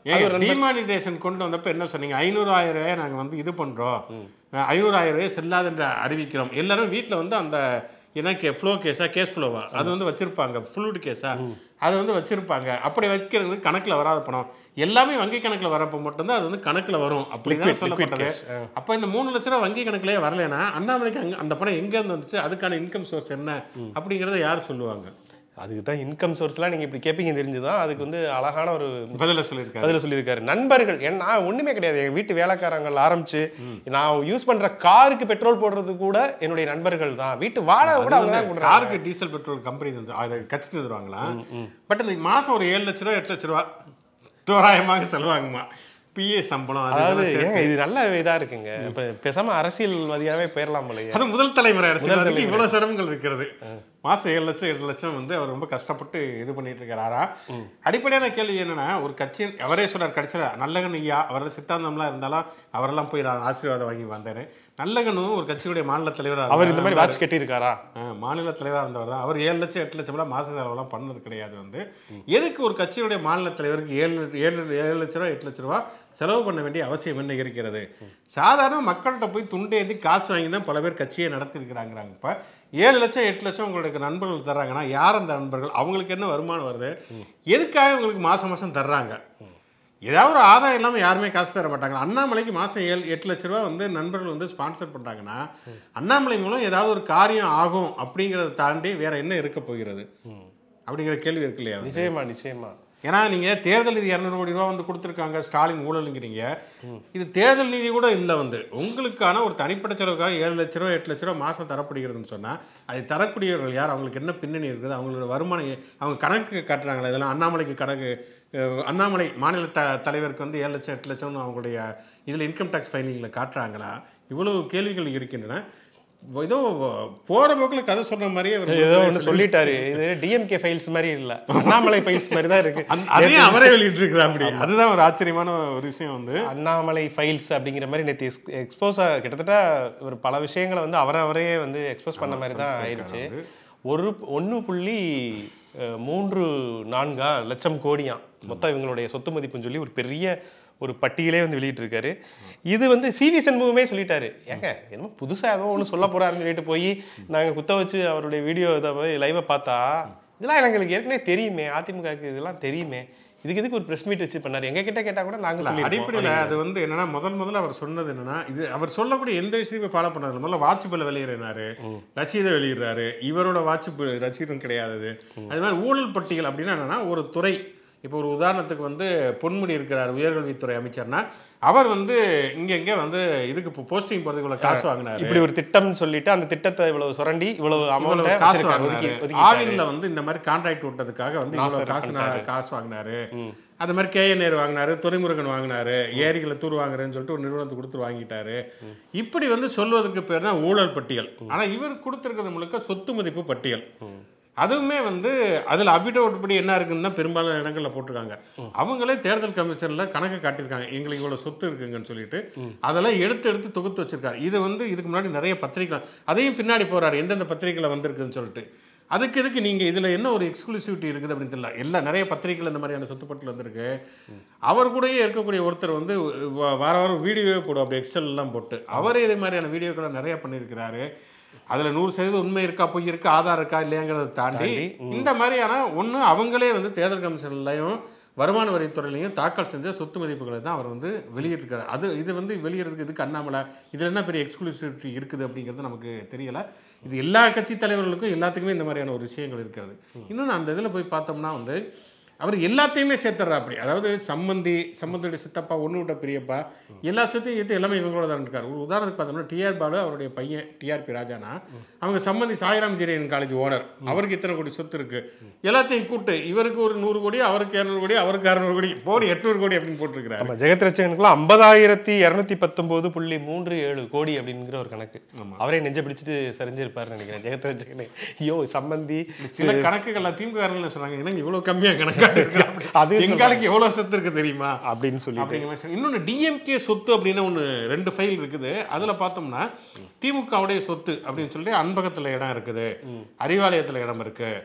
ஏங்க டிமானிட்டேஷன் கொண்டு வந்தப்ப என்ன சொன்னீங்க ஐநூறு ஆயிரம் ரூபாய் நாங்கள் வந்து இது பண்ணுறோம் ஐநூறு ஆயிரம் ரூபாய் செல்லாது என்று அறிவிக்கிறோம் எல்லாரும் வீட்டில் வந்து அந்த என்ன கே ஃப்ளோ கேஸா கேஸ் ஃப்ளோவா அது வந்து வச்சிருப்பாங்க ஃப்ளூட் கேஸா அது வந்து வச்சிருப்பாங்க அப்படி வைக்கிறது கணக்கில் வராத பணம் எல்லாமே வங்கி கணக்கில் வரப்போ மட்டும்தான் அது வந்து கணக்கில் வரும் அப்படி தான் Liquid- liquid சொல்லப்பட்டது cash, ஆ. அப்போ இந்த மூணு லட்ச ரூபா வங்கி கணக்கிலே வரலைன்னா அண்ணாமலைக்கு அங்கே அந்த பணம் எங்கேருந்து வந்துச்சு அதுக்கான இன்கம் சோர்ஸ் என்ன அப்படிங்கிறத யார் சொல்லுவாங்க அதுக்கு தான் இன்கம் சோர்ஸ்லாம் நீங்கள் இப்படி கேட்பீங்க தெரிஞ்சுதான் அதுக்கு வந்து அழகான ஒரு பதில சொல்லியிருக்காரு பதில் சொல்லியிருக்காரு நண்பர்கள் ஏன் நான் ஒண்ணுமே கிடையாது எங்க வீட்டு வேலைக்காரங்கள் ஆரம்பிச்சு நான் யூஸ் பண்ற காருக்கு பெட்ரோல் போடுறது கூட என்னுடைய நண்பர்கள் தான் வீட்டு வாடகை கூட அவங்க தான் கொடுறாங்க காருக்கு டீசல் பெட்ரோல் கம்பெனி தந்து அதை கட்சி தந்துருவாங்களா பட் இந்த மாசம் ஒரு ஏழு லட்ச ரூபா எட்டு லட்ச ரூபா தோராயமாக செலவாகுமா பிஏ சம்பளம் அது அதாவது இதெல்லாம் சேர்த்து. ஏங்க இது நல்ல இதா இருக்குங்க இப்ப பேசாம அரசியல்வாதியாவே போயிடலாம் போலயே அது முதல் தலைமுறை அரசியல் முதல் அதுக்கு தலைமுறை. இவ்வளவு சிரமங்கள் இருக்கிறது மாசம் ஏழு லட்சம் எட்டு லட்சம் வந்து அவர் ரொம்ப கஷ்டப்பட்டு இது பண்ணிட்டு இருக்கிறாரா அடிப்படையான கேள்வி என்னன்னா ஒரு கட்சியின் அவரே சொல்றார் கடைசியில் நல்லகன் ஐயா அவரோட சித்தாந்தம்லாம் இருந்தாலும் அவரெல்லாம் போய் நான் ஆசீர்வாதம் வாங்கி வந்தேன் நல்லகனும் ஒரு கட்சியுடைய மாநில தலைவர் அவர் இந்த மாதிரி வாட்ச் கட்டியிருக்காரா மாநில தலைவராக இருந்தவர் தான் அவர் ஏழு லட்சம் எட்டு லட்சம்லாம் மாச செலவெல்லாம் பண்ணது கிடையாது வந்து எதுக்கு ஒரு கட்சியுடைய மாநில தலைவருக்கு ஏழு ஏழு ஏழு லட்ச ரூபா எட்டு லட்ச ரூபா செலவு பண்ண வேண்டிய அவசியம் என்ன இருக்கிறது சாதாரண மக்கள்கிட்ட போய் துண்டேந்தி காசு வாங்கி தான் பல பேர் கட்சியை நடத்திருக்கிறாங்கிறாங்க இப்போ ஏழு லட்சம் எட்டு லட்சம் உங்களுக்கு நண்பர்கள் தர்றாங்கன்னா யார் அந்த நண்பர்கள் அவங்களுக்கு என்ன வருமானம் வருது எதுக்காக உங்களுக்கு மாதம் மாதம் தர்றாங்க ஏதாவது ஒரு ஆதாயம் இல்லாமல் யாருமே காசு தர மாட்டாங்க அண்ணாமலைக்கு மாதம் ஏழு எட்டு லட்ச ரூபா வந்து நண்பர்கள் வந்து ஸ்பான்சர் பண்ணுறாங்கன்னா அண்ணாமலை மூலம் ஏதாவது ஒரு காரியம் ஆகும் அப்படிங்கிறத தாண்டி வேற என்ன இருக்க போகிறது அப்படிங்கிற கேள்வி இருக்கு இல்லையா நிச்சயமா நிச்சயமா ஏன்னா நீங்க தேர்தல் நிதி இரநூறு கோடி ரூபா வந்து கொடுத்துருக்காங்க ஸ்டாலின் ஊழலுங்கிறீங்க இது தேர்தல் நிதி கூட இல்லை வந்து உங்களுக்கான ஒரு தனிப்பட்ட செலவுக்காக ஏழு லட்ச ரூபா எட்டு லட்ச ரூபா மாசம் தரப்படுகிறதுன்னு சொன்னா அதை தரக்கூடியவர்கள் யார் அவங்களுக்கு என்ன பின்னணி இருக்குது அவங்களோட வருமானம் எ- அவங்க கணக்கு காட்டுறாங்களா இதெல்லாம் அண்ணாமலைக்கு கணக்கு அஹ், அண்ணாமலை மாநில த தலைவருக்கு வந்து ஏழு லட்சம் எட்டு லட்சம்னு அவங்களுடைய இதில் இன்கம் டேக்ஸ் ஃபைலிங்கில் காட்டுறாங்களா இவ்வளவு கேள்விகள் இருக்கின்றன ஏதோ போற போக்கில் கதை சொன்ன மாதிரியே அவர் ஏதோ ஒண்ணு சொல்லிட்டாரு இது டிஎம்கே ஃபைல்ஸ் மாதிரி இல்ல அண்ணாமலை ஃபைல்ஸ் மாதிரி தான் இருக்கு அந்த- அதையும் அவரே வெளியிட்டு அப்படி அதுதான் ஒரு ஆச்சரியமான ஒரு விஷயம் வந்து அண்ணாமலை ஃபைல்ஸ் அப்படிங்கிற மாதிரி நேற்று எக்ஸ்போஸ் கிட்டத்தட்ட ஒரு பல விஷயங்களை வந்து அவரை அவரே வந்து எக்ஸ்போஸ் பண்ண மாதிரி தான் ஆயிடுச்சு ஒரு ஒன்று புள்ளி அஹ், மூன்று நான்கா லட்சம் கோடியாம் மொத்தம் இவங்களுடைய சொத்து மதிப்புன்னு சொல்லி ஒரு பெரிய ஒரு பட்டியலே வந்து வெளியிட்டிருக்காரு இது வந்து சிவி சண்முகமே சொல்லிட்டாரு ஏங்க என்னமோ புதுசாக ஏதோ ஒன்று சொல்ல போறாருன்னு சொல்லிட்டு போய் நாங்கள் குத்த வச்சு அவருடைய வீடியோ இதை போய் லைவை பார்த்தா இதெல்லாம் எங்களுக்கு ஏற்கனவே தெரியுமே அதிமுகவுக்கு இதெல்லாம் தெரியுமே இதுக்கு எதுக்கு ஒரு ப்ரெஸ் மீட் வச்சு பண்ணாரு எங்க கிட்ட கேட்டா கூட நாங்க சொல்லி அடிப்படையில் அது வந்து என்னன்னா முதல் முதல்ல அவர் சொன்னது என்னன்னா இது அவர் சொல்லக்கூடிய எந்த விஷயத்தையும் ஃபாலோ பண்ணாரு முதல்ல வாட்ச் பில்ல வெளியிடுறாரு ரசீதை வெளியிடுறாரு இவரோட வாட்ச் பில் ரசீதும் கிடையாது அது. அது மாதிரி ஊழல் பட்டியல் அப்படின்னா என்னன்னா ஒரு துறை இப்போ ஒரு உதாரணத்துக்கு வந்து பொன்முடி இருக்கிறார் உயர்கல்வித்துறை அமைச்சர்னா அவர் வந்து இங்க இங்க வந்து இதுக்கு இப்போ போஸ்டிங் போறதுக்கு இவ்வளவு காசு வாங்கினாரு இப்படி ஒரு திட்டம் சொல்லிட்டு அந்த திட்டத்தை இவ்வளவு சுரண்டி இவ்வளவு அமௌண்ட்டை இவ்வளவு காசு வச்சிருக்காரு ஒதுக்கி வாங்கினாரு. ஒதுக்கிட்டாரு ஆவின்ல வந்து இந்த மாதிரி கான்ட்ராக்ட் விட்டதுக்காக வந்து இவ்வளவு நாசர் காசு பண்ணிட்டாரு. நான் காசு வாங்கினாரு அது மாதிரி கேஎன்ஏர் வாங்கினாரு துறைமுருகன் வாங்கினாரு ஏரிகளை தூர் வாங்குறேன்னு சொல்லிட்டு ஒரு நிறுவனத்துக்கு கொடுத்து வாங்கிட்டாரு இப்படி வந்து சொல்வதற்கு பேர் தான் ஊழல் பட்டியல் ஆனா இவர் கொடுத்திருக்கிறது முழுக்க சொத்து மதிப்பு பட்டியல் அதுவுமே வந்து அதில் அபிடோட் படி என்ன இருக்குன்னு தான் பெரும்பாலான இடங்கள்ல போட்டிருக்காங்க அவங்களே தேர்தல் கமிஷன்ல கணக்கு காட்டியிருக்காங்க எங்களுக்கு இவ்வளவு சொத்து இருக்குங்கன்னு சொல்லிட்டு அதெல்லாம் எடுத்து எடுத்து தொகுத்து வச்சிருக்காரு இது வந்து இதுக்கு முன்னாடி நிறைய பத்திரிகை அதையும் பின்னாடி போறாரு எந்தெந்த பத்திரிகையில் வந்திருக்குன்னு சொல்லிட்டு அதுக்கு எதுக்கு நீங்க இதுல என்ன ஒரு எக்ஸ்க்ளூசிவிட்டி இருக்குது அப்படின்னு தெரியல எல்லா நிறைய பத்திரிகைகள் இந்த மாதிரியான சொத்துப்பட்டில் வந்திருக்கு அவர் கூடயே இருக்கக்கூடிய ஒருத்தர் வந்து வ- வார வாரம் வீடியோவே போடும் அப்படி எக்ஸல் எல்லாம் போட்டு அவரே இதே மாதிரியான வீடியோக்களை நிறைய பண்ணியிருக்கிறாரு அதுல நூறு சதவீதம் உண்மை இருக்கா பொய் இருக்கா ஆதார் இருக்கா இல்லையாங்கிறத தாண்டி இந்த மாதிரியான ஒண்ணு அவங்களே வந்து தேர்தல் கமிஷன்லையும் வருமான வரித்துறையிலையும் தாக்கல் செஞ்ச சொத்து மதிப்புகளை தான் அவர் வந்து வெளியிட்டிருக்காரு அது இது வந்து வெளியிடுறதுக்கு இதுக்கு அண்ணாமலை இதில் என்ன பெரிய எக்ஸ்க்ளூசிவிட்டி இருக்குது அப்படிங்கிறது நமக்கு தெரியல இது எல்லா கட்சி தலைவர்களுக்கும் எல்லாத்துக்குமே இந்த மாதிரியான ஒரு விஷயங்கள் இருக்கிறது இன்னொன்று அந்த இதில் போய் பார்த்தோம்னா வந்து அவர் எல்லாத்தையுமே சேர்த்துறா அப்படி அதாவது சம்மந்தி சம்மந்தியுடைய சித்தப்பா ஒன்று விட்ட பெரியப்பா எல்லா சொத்தையும் ஏற்று எல்லாமே இவங்களோட தான் இருக்காரு ஒரு உதாரணத்துக்கு பார்த்தோம்னா டிஆர் பாலு அவருடைய பையன் டிஆர்பி ராஜானா அவங்க சம்மந்தி சாய்ராம் ஜெரியன் காலேஜ் ஓனர் அவருக்கு இத்தனை கோடி சொத்து இருக்கு எல்லாத்தையும் கூட்டு இவருக்கு ஒரு நூறு கோடி அவருக்கு இரநூறு கோடி அவருக்கு அறுநூறு கோடி போடி எட்நூறு கோடி அப்படின்னு போட்டிருக்கிறாரு ஆமா ஜெகத் ரச்சகனுக்குலாம் ஐம்பதாயிரத்தி இரநூத்தி பத்தொன்பது புள்ளி மூன்று ஏழு கோடி அப்படிங்கிற ஒரு கணக்கு அவரே நெஞ்ச பிடிச்சிட்டு சரிஞ்சிருப்பாருன்னு நினைக்கிறேன் ஜெகத் ரச்சகனே ஐயோ சம்பந்தி சில கணக்குகள்லாம் திமுக சொன்னாங்க என்னங்க இவ்வளவு கம்மியா கணக்காட்டு அது அது எங்களுக்கு எவ்வளவு சொத்து இருக்கு தெரியுமா அப்படின்னு சொல்லி அப்படிங்கிற மாதிரி சொன்னாங்க. இன்னொன்று டிஎம்கே சொத்து அப்படின்னு ஒன்று ரெண்டு ஃபைல் இருக்குது அதில் பார்த்தோம்னா திமுகவுடைய சொத்து அப்படின்னு சொல்லி அன்பகத்தில் இடம் இருக்குது அறிவாலயத்தில் இடம் இருக்கு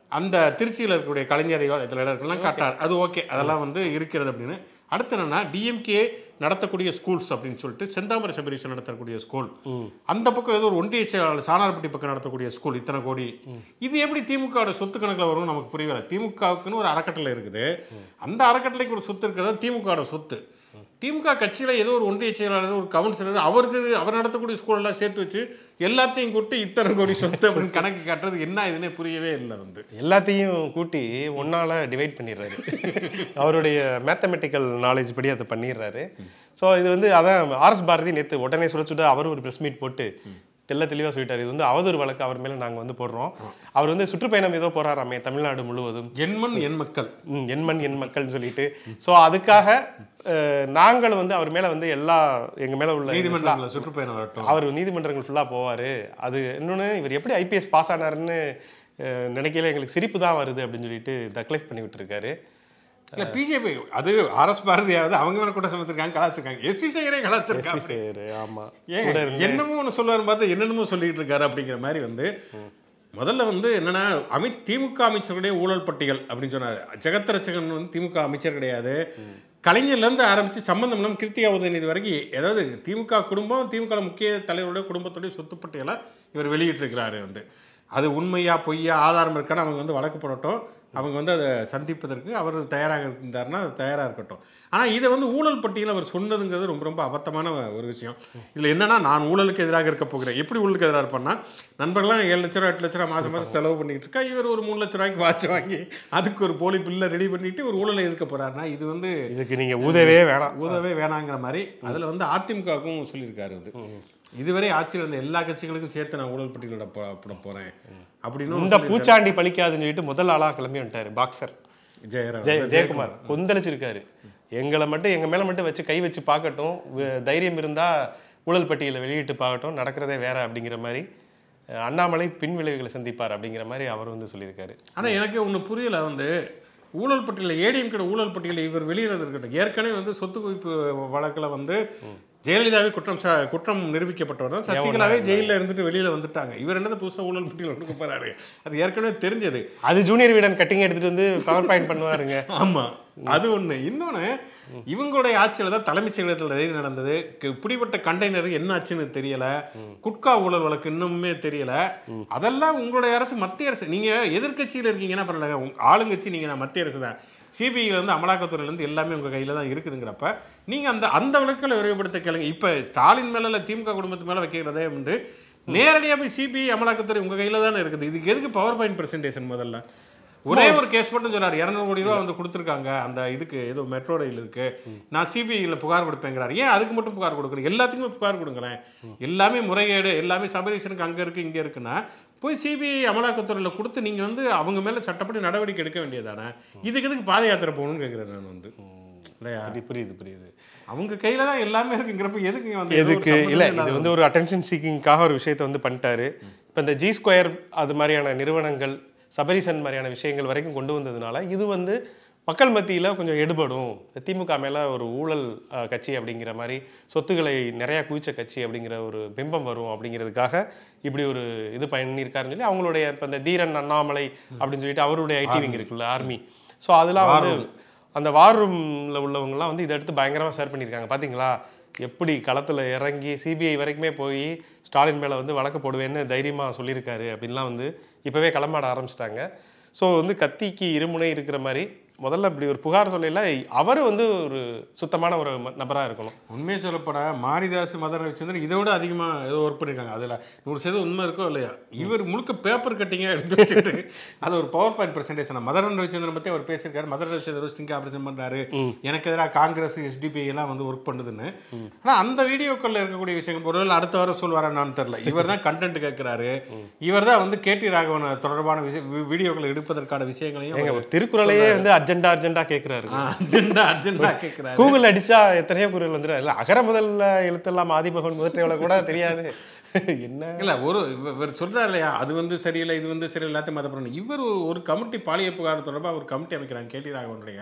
அந்த திருச்சியில் இருக்கக்கூடிய கலைஞர் இதில் இருக்கலாம் காட்டார் அது ஓகே அதெல்லாம் வந்து இருக்கிறது அப்படின்னு அடுத்து என்னன்னா டிஎம்கே நடத்தக்கூடிய ஸ்கூல்ஸ் அப்படின்னு சொல்லிட்டு செந்தாமரை சபரீசன் நடத்தக்கூடிய ஸ்கூல் அந்த பக்கம் ஏதோ ஒரு ஒன்றிய செயலாளர் சாணார்பட்டி பக்கம் நடத்தக்கூடிய ஸ்கூல் இத்தனை கோடி இது எப்படி திமுகவோட சொத்து கணக்கில் வரும் நமக்கு புரியல திமுகவுக்குன்னு ஒரு அறக்கட்டளை இருக்குது அந்த அறக்கட்டளைக்கு ஒரு சொத்து இருக்கிறது திமுகவோட சொத்து திமுக கட்சியில் ஏதோ ஒரு ஒன்றிய செயலாளர் ஒரு கவுன்சிலர் அவருக்கு அவர் நடத்தக்கூடிய ஸ்கூலெல்லாம் சேர்த்து வச்சு எல்லாத்தையும் கூட்டி இத்தனை கோடி சொத்து அப்படின்னு கணக்கு காட்டுறது என்ன இதுன்னே புரியவே இல்லை வந்து எல்லாத்தையும் கூட்டி ஒன்னால டிவைட் பண்ணிடுறாரு அவருடைய மேத்தமெட்டிக்கல் நாலேஜ் படி அதை பண்ணிடுறாரு ஸோ இது வந்து அதான் ஆர்எஸ் பாரதி நேற்று உடனே சுட சுட அவர் ஒரு ப்ரெஸ் மீட் போட்டு தெள்ள தெளிவாக சொல்லிட்டாரு இது வந்து அவதூறு வழக்கு அவர் மேலே நாங்கள் வந்து போடுறோம் அவர் வந்து சுற்றுப்பயணம் ஏதோ போறாராமே தமிழ்நாடு முழுவதும் எண்மண் எண் மக்கள் ம், என் மண் என் மக்கள்னு சொல்லிட்டு ஸோ அதுக்காக அஹ், நாங்கள் வந்து அவர் மேலே வந்து எல்லா எங்கள் மேலே உள்ள இது full-ஆ- நீதிமன்றங்களில் சுற்றுப்பயணம் வரட்டும் அவர் நீதிமன்றங்கள் ஃபுல்லாக போவார் அது இன்னொன்று இவர் எப்படி ஐபிஎஸ் பாஸ் ஆனாருன்னு அஹ், நினைக்கையில எங்களுக்கு சிரிப்பு தான் வருது அப்படின்னு சொல்லிட்டு தக்லைஃப் பண்ணி விட்டுருக்காரு இல்ல பிஜேபி அது ஆர்எஸ் பாரதியாவது அவங்க மேல கூட சமத்திருக்காங்க கலாச்சிருக்காங்க எஸ்சி சேகரே கலாச்சிருக்காங்க சரி ஆமாம் ஏன் கூட இருந்து என்னமோ ஒன்று சொல்லுவார் பார்த்து என்னென்னமோ சொல்லிட்டு இருக்காரு அப்படிங்கிற மாதிரி வந்து முதல்ல வந்து என்னன்னா அமி திமுக அமைச்சர்களுடைய ஊழல் பட்டியல் அப்படின்னு சொன்னார் ஜெகத் ரட்சகன் வந்து திமுக அமைச்சர் கிடையாது கலைஞர்லேருந்து ஆரம்பித்து சம்பந்தம் இல்லாமல் கிருத்திகா உதயநிதி வரைக்கும் ஏதாவது திமுக குடும்பம் திமுக முக்கிய தலைவருடைய குடும்பத்துடைய சொத்து பட்டியலை இவர் வெளியிட்டிருக்கிறாரு வந்து அது உண்மையா பொய்யா ஆதாரம் இருக்கான்னு அவங்க வந்து வழக்கு போடட்டும் அவங்க வந்து அதை சந்திப்பதற்கு அவர் தயாராக இருந்தாருன்னா அது தயாராக இருக்கட்டும் ஆனால் இதை வந்து ஊழல் பட்டியலில் அவர் சொன்னதுங்கிறது ரொம்ப ரொம்ப அபத்தமான ஒரு விஷயம் இதில் என்னன்னா நான் ஊழலுக்கு எதிராக இருக்க போகிறேன் எப்படி ஊழலுக்கு எதிராக இருப்பேன்னா நண்பர்கள்லாம் ஏழு லட்ச ரூபா எட்டு லட்ச ரூபா மாதம் மாதம் செலவு பண்ணிட்டு இருக்கா இவர் ஒரு மூணு லட்ச ரூபாய்க்கு வாட்ச் வாங்கி அதுக்கு ஒரு போலி பில்லை ரெடி பண்ணிட்டு ஒரு ஊழலை எதிர்க்க போறாருன்னா இது வந்து இதுக்கு நீங்கள் ஊதவே வேணாம் உதவே வேணாங்கிற மாதிரி அதில் வந்து அதிமுகவுக்கும் சொல்லியிருக்காரு வந்து இதுவரை ஆட்சியில் இருந்த எல்லா கட்சிகளுக்கும் சேர்த்து நான் ஊழல் பட்டியலிட போ- போட போறேன் அப்படின்னு இந்த பூச்சாண்டி பழிக்காதுன்னு சொல்லிட்டு முதல் ஆளாக கிளம்பி வந்துட்டாரு பாக்ஸர் ஜெயராம் ஜெய ஜெயக்குமார் கொந்தளிச்சிருக்காரு எங்களை மட்டும் எங்கள் மேலே மட்டும் வச்சு கை வச்சு பார்க்கட்டும் வே- தைரியம் இருந்தால் ஊழல் பட்டியலை வெளியிட்டு பார்க்கட்டும் நடக்கிறதே வேற அப்படிங்கிற மாதிரி அஹ், அண்ணாமலை பின் விளைவுகளை சந்திப்பார் அப்படிங்கிற மாதிரி அவர் வந்து சொல்லியிருக்காரு ஆனால் எனக்கு ஒன்று புரியல வந்து ஊழல் பட்டியலில் ஏடிஎம் கிட்ட ஊழல் பட்டியலில் இவர் வெளியிறது இருக்கட்டும் ஏற்கனவே வந்து சொத்து குவிப்பு வழக்கில் வந்து ஜெயலலிதாவே குற்றம் சா குற்றம் நிரூபிக்கப்பட்டவர் தான் சசிகலாவே ஜெயிலில் இருந்துட்டு வெளியில் வந்துட்டாங்க இவர் என்னது புதுசாக ஊழல் பட்டியல் கொடுக்க போறாரு அது ஏற்கனவே தெரிஞ்சது அது ஜூனியர் வீடன் கட்டிங் எடுத்துட்டு வந்து பவர் பாயிண்ட் பண்ணுவாருங்க ஆமா அது ஒண்ணு இன்னொன்னு இவங்களுடைய ஆட்சியில தான் தலைமைச் செயலகத்தில் ரெய்டு நடந்தது கு- பிடிபட்ட கண்டெய்னர் என்ன ஆச்சுன்னு தெரியல குட்கா ஊழல் வழக்கு இன்னுமே தெரியல அதெல்லாம் உங்களுடைய அரசு மத்திய அரசு நீங்க எதிர்க்கட்சியில இருக்கீங்கன்னா பரவாயில்ல உங்க ஆளுங்கட்சி நீங்க நான் மத்திய அரசு தான் சிபிஐல இருந்து அமலாக்கத்துறையில இருந்து எல்லாமே உங்க கையில தான் இருக்குதுங்கிறப்ப நீங்க அந்த அந்த வழக்குகளை விரைவுபடுத்த கேளுங்க இப்ப ஸ்டாலின் மேல இல்ல திமுக குடும்பத்து மேல வைக்கிறதே வந்து நேரடியா போய் சிபிஐ அமலாக்கத்துறை உங்க கையில தானே இருக்குது இதுக்கு எதுக்கு பவர் பாயிண்ட் பிரசன்டேஷன் முதல்ல ஒரே ஒரு கேஸ் மட்டும் சொன்னார் இரநூறு கோடி ரூபா வந்து கொடுத்துருக்காங்க அந்த இதுக்கு ஏதோ மெட்ரோ ரயில் இருக்கு நான் சிபிஐயில் புகார் கொடுப்பேங்கிறார் ஏன் அதுக்கு மட்டும் புகார் கொடுக்குறேன் எல்லாத்துக்குமே புகார் கொடுங்களேன் எல்லாமே முறைகேடு எல்லாமே சபரீஷனுக்கு அங்கே இருக்கு இங்கே இருக்குன்னா போய் சிபிஐ அமலாக்கத்துறையில் கொடுத்து நீங்கள் வந்து அவங்க மேலே சட்டப்படி நடவடிக்கை எடுக்க வேண்டியதானே இதுக்கு எதுக்கு பாத யாத்திரை போகணும்னு கேட்குறேன் நான் வந்து இல்லையா புரியுது, புரியுது புரியுது அவங்க கையில் தான் எல்லாமே இருக்குங்கிறப்ப எதுக்கு வந்து ஏதோ ஒரு எதுக்கு சம்மந்தமே இல்லை இல்லாத இது வந்து ஒரு அட்டென்ஷன் சீக்கிங்காக ஒரு விஷயத்தை வந்து பண்ணிட்டாரு இப்போ இந்த ஜி ஸ்கொயர் அது மாதிரியான நிறுவனங்கள் சபரிசன் மாதிரியான விஷயங்கள் வரைக்கும் கொண்டு வந்ததுனால இது வந்து மக்கள் மத்தியில் கொஞ்சம் எடுபடும் திமுக மேலே ஒரு ஊழல் அஹ், கட்சி அப்படிங்கிற மாதிரி சொத்துக்களை நிறையா குவிச்ச கட்சி அப்படிங்கிற ஒரு பிம்பம் வரும் அப்படிங்கிறதுக்காக இப்படி ஒரு இது பண்ணியிருக்காருன்னு சொல்லி அவங்களுடைய இப்போ இந்த தீரன் அண்ணாமலை அப்படின்னு சொல்லிட்டு அவருடைய ஐடி விங் இருக்குல்ல ஆர்மி ஸோ அதெல்லாம் வந்து அந்த வார் ரூமில் உள்ளவங்கலாம் வந்து இதை எடுத்து பயங்கரமாக ஷேர் பண்ணியிருக்காங்க பார்த்தீங்களா எப்படி களத்தில் இறங்கி சிபிஐ வரைக்குமே போய் ஸ்டாலின் மேலே வந்து வழக்கு போடுவேன்னு தைரியமாக சொல்லியிருக்காரு அப்படின்லாம் வந்து இப்போவே களமாட ஆரம்பிச்சிட்டாங்க ஸோ வந்து கத்திக்கு இருமுனை இருக்கிற மாதிரி முதல்ல இப்படி ஒரு புகார் சொல்லல அவர் வந்து ஒரு சுத்தமான ஒரு நபராக இருக்கணும் உண்மையை சொல்லப்போனா மாரிதாஸ் மதன் ரவிச்சந்திரன் இதை விட அதிகமாக ஏதோ ஒர்க் பண்ணியிருக்காங்க அதில் நூறு சதவீதம் உண்மை இருக்கோ இல்லையா இவர் முழுக்க பேப்பர் கட்டிங்காக எடுத்து வச்சுட்டு அது ஒரு பவர் பாயிண்ட் பிரசன்டேஷன் மதரன் ரவிச்சந்திரன் பற்றி அவர் பேசியிருக்காரு மதர் ரவிச்சந்திரன் ஸ்டிங் ஆபரேஷன் பண்ணுறாரு எனக்கு எதிராக காங்கிரஸ் எஸ்டிபி எல்லாம் வந்து ஒர்க் பண்ணுதுன்னு ஆனால் அந்த வீடியோக்களில் இருக்கக்கூடிய விஷயங்கள் ஒருவேளை அடுத்த வாரம் சொல்வாரான்னு தெரில இவர் தான் கண்டென்ட் கேட்குறாரு இவர் தான் வந்து கேடி ராகவன் தொடர்பான விஷய வி- வீடியோக்களை எடுப்பதற்கான விஷயங்களையும் ஏங்க ஒரு திருக்குறளையே வந்து அர்ஜென்டா அர்ஜென்டா கேட்குறாரு அர்ஜென்டா அர்ஜென்டா கேட்குறாரு கூகுள் அடிச்சா எத்தனையோ குரல் வந்துடும் இல்லை அகர முதல்ல எழுத்தெல்லாம் ஆதிபகவன் முதற்றவளை கூட தெரியாது என்ன இல்ல ஒரு இவ- இவர் சொல்றாரு இல்லையா அது வந்து சரியில்லை இது வந்து சரி எல்லாத்தையும் மதப்படணும் இவர் ஒரு- ஒரு கமிட்டி பாலியல் புகார் தொடர்பாக ஒரு கமிட்டி அமைக்கிறாங்க கேடி ராகவனுடைய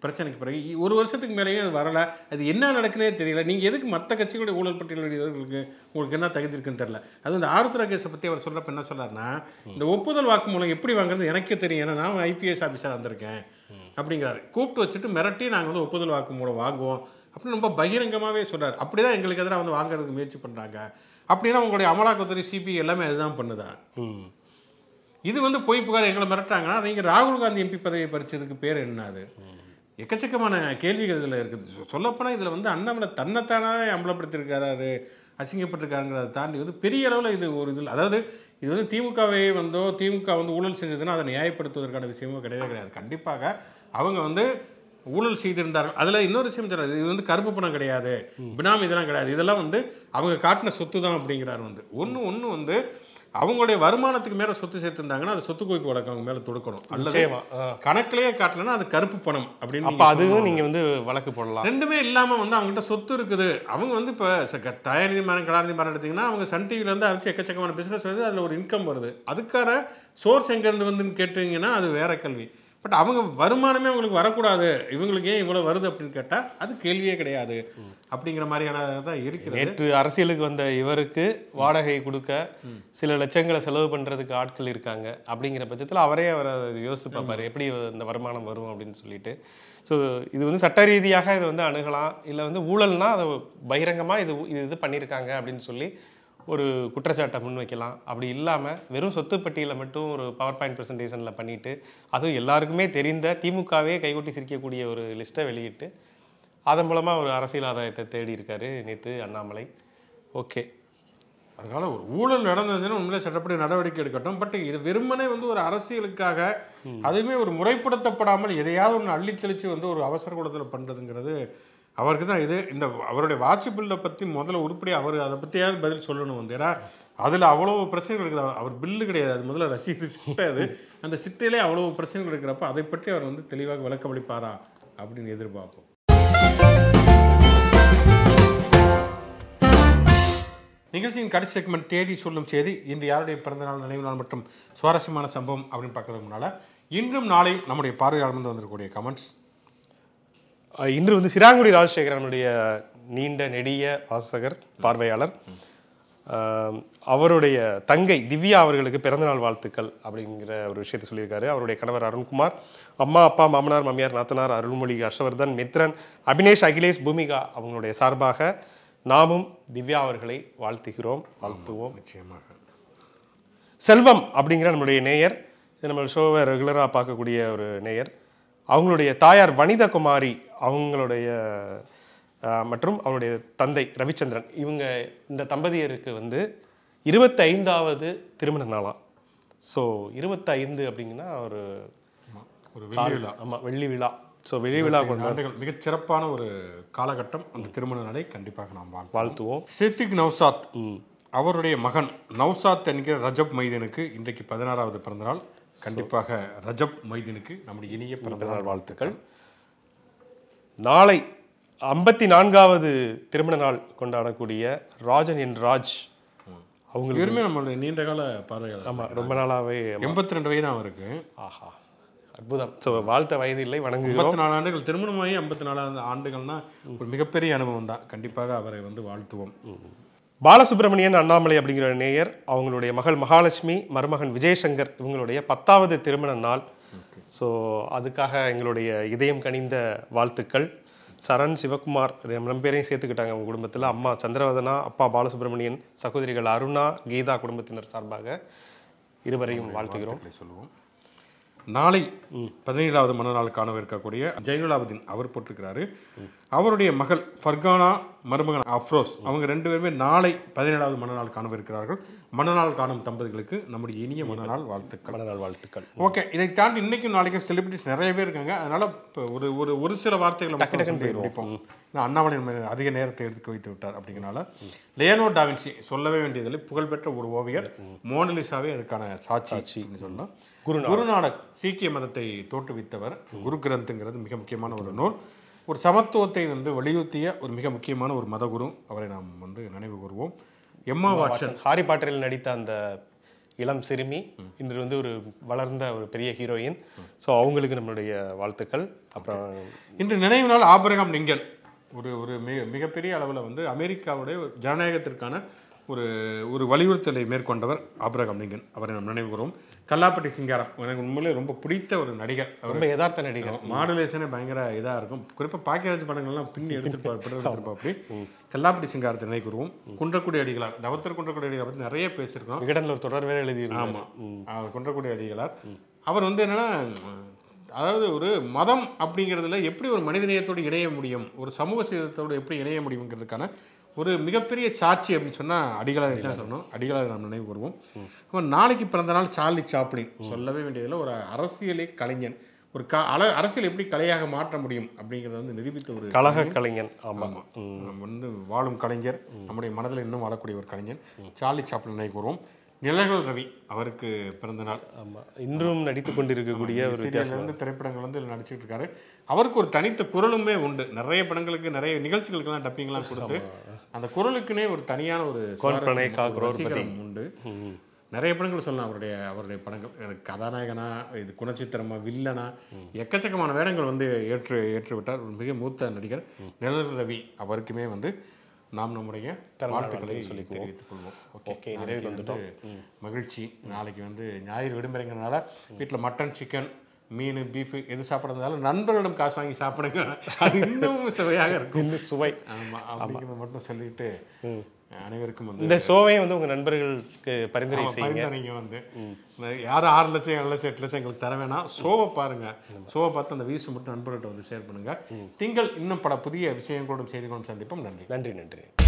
பிரச்சனைக்கு பிறகு இ- ஒரு வருஷத்துக்கு மேலேயும் அது வரல அது என்ன நடக்குனே தெரியல நீங்கள் எதுக்கு மற்ற கட்சிகளுடைய ஊழல் பட்டியல் வெளியிடுறதுக்கு உங்களுக்கு என்ன தகுதி இருக்குன்னு தெரியல அது இந்த ஆருத்ரா கேஸை பற்றி அவர் சொல்கிறப்ப என்ன சொல்றாருன்னா இந்த ஒப்புதல் வாக்குமூலம் எப்படி வாங்குறது எனக்கே தெரியும் ஏன்னா நான் ஐபிஎஸ் ஆஃபீஸராக வந்திருக்கேன் அப்படிங்கிறாரு கூப்பிட்டு வச்சுட்டு மிரட்டி நாங்கள் வந்து ஒப்புதல் வாக்குமூலம் வாங்குவோம் அப்படின்னு ரொம்ப பகிரங்கமாகவே சொல்றாரு அப்படி தான் எங்களுக்கு எதிராக வந்து வாங்குறதுக்கு முயற்சி பண்ணுறாங்க அப்படின்னா உங்களுடைய அமலாக்கத்துறை சிபிஐ எல்லாமே அதுதான் பண்ணுதா ம் இது வந்து பொய் புகார் எங்களை மிரட்டாங்கன்னா நீங்கள் ராகுல் காந்தி எம்பி பதவியை பறிச்சதுக்கு பேர் என்ன அது எக்கச்சக்கமான கேள்விகள் இதில் இருக்குது சொல்லப்போனால் இதில் வந்து அண்ணாமலை தன்னைத்தானே அம்பலப்படுத்தியிருக்காரு அசிங்கப்பட்டிருக்காருங்கிறத தாண்டி வந்து பெரிய அளவில் இது ஒரு இதில் அதாவது இது வந்து திமுகவே வந்தோ திமுக வந்து ஊழல் செஞ்சதுன்னா அதை நியாயப்படுத்துவதற்கான விஷயமோ கிடையவே கிடையாது கண்டிப்பாக அவங்க வந்து ஊழல் செய்திருந்தார்கள் அதில் இன்னொரு விஷயம் சொல்றாரு இது வந்து கருப்பு பணம் கிடையாது பினாமி இதெல்லாம் கிடையாது இதெல்லாம் வந்து அவங்க காட்டின சொத்து தான் அப்படிங்கிறாரு வந்து ஒன்று ஒன்று வந்து அவங்களுடைய வருமானத்துக்கு மேலே சொத்து சேர்த்துருந்தாங்கன்னா அது சொத்து குவிப்பு வழக்கு அவங்க மேலே தொடுக்கணும் அல்லது நிச்சயமா ஆ. கணக்கிலேயே காட்டலன்னா அது கருப்பு பணம் அப்படின்னு அப்ப நீங்க அதுவும் சொல்லணும். நீங்க வந்து வழக்கு போடலாம் ரெண்டுமே இல்லாமல் வந்து அவங்ககிட்ட சொத்து இருக்குது அவங்க வந்து இப்போ தயாநிதி மாறன் கலாநிதி மாறன் எடுத்திங்கன்னா அவங்க சன் டிவியில் வந்து அரைச்சி எக்கச்சக்கமான பிஸ்னஸ் வருது அதில் ஒரு இன்கம் வருது அதுக்கான சோர்ஸ் எங்கேருந்து வந்துன்னு கேட்டிங்கன்னா அது வேற கேள்வி பட் அவங்க வருமானமே அவங்களுக்கு வரக்கூடாது இவங்களுக்கு ஏன் இவ்வளோ வருது அப்படின்னு கேட்டால் அது கேள்வியே கிடையாது அப்படிங்கிற மாதிரியான தான் இருக்கிறது நேற்று அரசியலுக்கு வந்த இவருக்கு வாடகை கொடுக்க சில லட்சங்களை செலவு பண்றதுக்கு ஆட்கள் இருக்காங்க அப்படிங்கிற பட்சத்தில் அவரே அவர் அதை யோசிச்சு பார்ப்பாரு எப்படி இந்த வருமானம் வரும் அப்படின்னு சொல்லிட்டு ஸோ இது வந்து சட்ட ரீதியாக இதை வந்து அணுகலாம் இல்லை வந்து ஊழல்னா அதை பகிரங்கமாக இது இது இது பண்ணியிருக்காங்க அப்படின்னு சொல்லி ஒரு குற்றச்சாட்டை முன்வைக்கலாம் அப்படி இல்லாமல் வெறும் சொத்து பட்டியலை மட்டும் ஒரு பவர் பாயிண்ட் ப்ரெசன்டேஷனில் பண்ணிட்டு அதுவும் எல்லாருக்குமே தெரிந்த திமுகவே கைகொட்டி சிரிக்கக்கூடிய ஒரு லிஸ்ட்டை வெளியிட்டு அதன் மூலமாக ஒரு அரசியல் ஆதாயத்தை தேடி இருக்காரு நேற்று அண்ணாமலை ஓகே அதனால ஒரு ஊழல் நடந்ததுன்னா உண்மையிலே சட்டப்படி நடவடிக்கை எடுக்கட்டும் பட் இது வெறுமனே வந்து ஒரு அரசியலுக்காக அதுவுமே ஒரு முறைப்படுத்தப்படாமல் எதையாவது ஒன்று அள்ளி தெளிச்சு வந்து ஒரு அவசர குலத்தில் பண்ணுறதுங்கிறது அவருக்கு தான் இது இந்த அவருடைய வாட்சி பில்லை பற்றி முதல்ல உருப்படியாக அவர் அதை பற்றியாவது பதில் சொல்லணும் வந்து ஏன்னா அதில் அவ்வளோ பிரச்சனைகள் இருக்குது அவர்- அவர் பில்லு கிடையாது அது முதல்ல ரசீது சிட்டை அது அந்த சிட்டையிலே அவ்வளோ பிரச்சனைகள் இருக்கிறப்ப அதை பற்றி அவர் வந்து தெளிவாக விளக்கமளிப்பாரா அப்படின்னு எதிர்பார்ப்போம் நிகழ்ச்சியின் கடைசி செக்மெண்ட் தேதி சொல்லும் செய்தி இன்று யாருடைய பிறந்தநாள் நினைவு நாள் மற்றும் சுவாரஸ்யமான சம்பவம் அப்படின்னு பார்க்கறதுக்கு முன்னால் இன்றும் நாளையும் நம்முடைய பார்வையாளர் வந்து வந்திருக்கக்கூடிய கமெண்ட்ஸ் அஹ் இன்று வந்து சிராங்குடி ராஜசேகரனுடைய நீண்ட நெடிய வாசகர் பார்வையாளர் அஹ் அவருடைய தங்கை திவ்யா அவர்களுக்கு பிறந்தநாள் வாழ்த்துக்கள் அப்படிங்கிற ஒரு விஷயத்தை சொல்லியிருக்காரு அவருடைய கணவர் அருண்குமார் அம்மா அப்பா மாமனார் மாமியார் நாத்தனார் அருள்மொழி ஹர்ஷவர்தன் மித்ரன் அபினேஷ் அகிலேஷ் பூமிகா அவங்களுடைய சார்பாக நாமும் திவ்யா அவர்களை வாழ்த்துகிறோம் வாழ்த்துவோம் நிச்சயமாக செல்வம் அப்படிங்கிற நம்மளுடைய நேயர் இது நம்ம ஷோவை ரெகுலராக பார்க்கக்கூடிய ஒரு நேயர் அவங்களுடைய தாயார் வனிதா குமாரி அவங்களுடைய அஹ், மற்றும் அவருடைய தந்தை ரவிச்சந்திரன் இவங்க இந்த தம்பதியருக்கு வந்து இருபத்தைந்தாவது திருமண நாளாம் ஸோ இருபத்தைந்து அப்படிங்கன்னா ஒரு ஒரு வெள்ளி விழா ஆமாம் வெள்ளி விழா ஸோ வெள்ளி விழா கொண்டு ஆண்டுகள் மிகச் சிறப்பான ஒரு காலகட்டம் அந்த திருமண நாளை கண்டிப்பாக நாம் வாழ்வோம் வாழ்த்துவோம் சித்திக் நௌசாத் ம் அவருடைய மகன் நௌசாத் என்கிற ரஜப் மைதீனுக்கு இன்றைக்கு பதினாறாவது பிறந்தநாள் கண்டிப்பாக ரஜப் மைதீனுக்கு நம்முடைய இனிய பிறந்தநாள் வாழ்த்துக்கள் நாளை ஐம்பத்தி நான்காவது திருமண நாள் கொண்டாடக்கூடிய ராஜன் என் ராஜ் அவங்களுக்கு இவருமே நம்மளுடைய நீண்ட கால பார்வையாளர் ஆமாம் ரொம்ப நாளாவே எண்பத்தி ரெண்டு வயது அவருக்கு ஆஹா அற்புதம் ஸோ வாழ்த்த வயது இல்லை வணங்குகிறோம் ஐம்பத்தி நாலு ஆண்டுகள் திருமணமாகி ஐம்பத்தி நாலாவது ஆண்டுகள்னா ஒரு மிகப்பெரிய அனுபவம் தான் கண்டிப்பாக அவரை வந்து வாழ்த்துவோம் பாலசுப்ரமணியன் அண்ணாமலை அப்படிங்கிற நேயர் அவங்களுடைய மகள் மகாலட்சுமி மருமகன் விஜயசங்கர் இவங்களுடைய பத்தாவது திருமண நாள் ஸோ அதுக்காக எங்களுடைய இதயம் கனிந்த வாழ்த்துக்கள் சரண் சிவகுமார் நம்ம பேரையும் சேர்த்துக்கிட்டாங்க அவங்க குடும்பத்தில் அம்மா சந்திரவதனா அப்பா பாலசுப்ரமணியன் சகோதரிகள் அருணா கீதா குடும்பத்தினர் சார்பாக இருவரையும் வாழ்த்துகிறோம் வாழ்த்துக்களை சொல்லுவோம் நாளை பதினேழாவது மனநாள் காணவிருக்கக்கூடிய ஜெயினுலாபுதீன் அவர் போட்டிருக்கிறாரு அவருடைய மகள் ஃபர்கானா மருமகன் அஃப்ரோஸ் அவங்க ரெண்டு பேருமே நாளை பதினேழாவது மனநாள் காணவிருக்கிறார்கள் மனநாள் காணும் தம்பதிகளுக்கு நம்முடைய இனிய மனநாள் வாழ்த்துக்கள் மனநாள் வாழ்த்துக்கள் ஓகே இதை தாண்டி இன்னைக்கும் நாளைக்கும் செலிபிரிட்டிஸ் நிறைய பேர் இருக்காங்க அதனால இப்போ ஒரு ஒரு ஒரு சில வார்த்தைகளை மட்டும் சொல்லி முடிப்போம் ஏன்னா அண்ணாமலை நம்ம அதிக நேரத்தை எடுத்து வைத்து விட்டார் அப்படிங்கிறனால லியனோ டாவின்சி சொல்லவே வேண்டியதில்லை புகழ்பெற்ற ஒரு ஓவியர் மோனலிசாவே அதுக்கான சாட்சி சொல்லலாம் குருநானக். குருநானக் சீக்கிய மதத்தை தோற்றுவித்தவர் குரு கிரந்த்ங்கிறது மிக முக்கியமான ஒரு நூல் ஒரு சமத்துவத்தை வந்து வலியுறுத்திய ஒரு மிக முக்கியமான ஒரு மதகுரு அவரை நாம் வந்து நினைவு கூறுவோம் எம்மா வாட்சன் ஹாரி பாட்டரில் நடித்த அந்த இளம் சிறுமி இன்று வந்து ஒரு வளர்ந்த ஒரு பெரிய ஹீரோயின் ஸோ அவங்களுக்கு நம்மளுடைய வாழ்த்துக்கள் அப்புறம் இன்று நினைவு நாள் ஆபிரகாம் லிங்கன் ஒரு ஒரு மிக மிகப்பெரிய அளவில் வந்து அமெரிக்காவுடைய ஒரு ஜனநாயகத்திற்கான ஒரு ஒரு வலியுறுத்தலை மேற்கொண்டவர் ஆபிரகாம் லிங்கன் அவரை நாம் நினைவு கூறுவோம் கல்லாப்பட்டி சிங்காரம் எனக்கு உண்மையிலே ரொம்ப பிடித்த ஒரு நடிகர் அவர் ரொம்ப யதார்த்த நடிகர் மாடுலேஷனே பயங்கர இதாக இருக்கும் குறிப்பாக பாக்கியராஜ் படங்கள்லாம் பின்னி எடுத்துட்டு எடுத்துருப்பா அப்படி கல்லாப்பட்டி சிங்காரத்தை நினைவு கூறுவோம் குன்றக்குடி அடிகளார் தவத்தர் குன்றக்குடி அடிகளார் பற்றி நிறைய பேசியிருக்கோம் விகடனில் ஒரு தொடர் வேற எழுதியிருந்தாங்க ஆமாம் அவர் குன்றக்குடி அடிகளார் அவர் வந்து என்னன்னா அதாவது ஒரு மதம் அப்படிங்கிறதுல எப்படி ஒரு மனிதநேயத்தோடு இணைய முடியும் ஒரு சமூக சீதத்தோடு எப்படி இணைய முடியுங்கிறதுக்கான ஒரு மிகப்பெரிய சாட்சி அப்படின்னு சொன்னால் அடிகளாரை தான் சொல்லணும் அடிகளாரை நாம் நினைவு கூறுவோம் அப்போ நாளைக்கு பிறந்த நாள் சார்லி சாப்ளின் சொல்லவே வேண்டியதில்லை ஒரு அரசியலே கலைஞன் ஒரு க அல அரசியல் எப்படி கலையாக மாற்ற முடியும் அப்படிங்கிறத வந்து நிரூபித்த ஒரு கழக கலைஞன் ஆமாம் ஆமாம் நம்ம வந்து வாழும் கலைஞர் நம்முடைய மனதில் இன்னும் வாழக்கூடிய ஒரு கலைஞர் சார்லி சாப்ளின் நினைவு கூறுவோம் நிழல்கள் ரவி அவருக்கு பிறந்த நாள் ஆமாம் இன்றும் நடித்து கொண்டிருக்கக்கூடிய ஒரு சீரியல்ல வந்து திரைப்படங்கள் வந்து இதுல நடிச்சிட்டு இருக்காரு அவருக்கு ஒரு தனித்த குரலுமே உண்டு நிறைய படங்களுக்கு நிறைய நிகழ்ச்சிகளுக்கெல்லாம் டப்பிங்லாம் கொடுத்து அந்த குரலுக்குனே ஒரு தனியான ஒரு கௌன் சுவாரஸ்யம், பிரணய் கா ஒரு குரோர்பதி. ரசிகரம் உண்டு நிறைய படங்கள் சொல்லலாம் அவருடைய அவருடைய படங்கள் எனக்கு கதாநாயகனா இது குணச்சித்திரமா வில்லனா எக்கச்சக்கமான வேடங்கள் வந்து ஏற்று ஏற்று விட்டார் ஒரு மிக மூத்த நடிகர் நிழல் ரவி அவருக்குமே வந்து நாம் நம்முடைய வாழ்த்துக்களை தெரிவித்துக் கொள்வோம் Okay, நிறைவுக்கு வந்துட்டோம். மகிழ்ச்சி நாளைக்கு வந்து ஞாயிறு விடுமுறைங்கிறனால வீட்டில் மட்டன் சிக்கன் மீன் பீஃப் எது சாப்பிட்றதுனால நண்பர்களிடம் காசு வாங்கி சாப்பிடுங்க அது இன்னும் சுவையாக இருக்கும் இன்னும் சுவை ஆமாம் அப்படிங்கிறத மட்டும் சொல்லிட்டு அனைவருக்கும் வந்து இந்த சோவையும் வந்து உங்க நண்பர்களுக்கு பரிந்துரை செய்யுங்க பரிந்துரைங்க வந்து யாரும் ஆறு லட்சம் ஏழு லட்சம் எட்டு லட்சம் எங்களுக்கு தர வேணாம் ஷோவை பாருங்க ஷோவை பார்த்து அந்த வீசு மட்டும் நண்பர்கள்ட்ட வந்து ஷேர் பண்ணுங்க திங்கள் இன்னும் பல புதிய விஷயங்களோடும் செய்திகளும் சந்திப்போம் நன்றி நன்றி நன்றி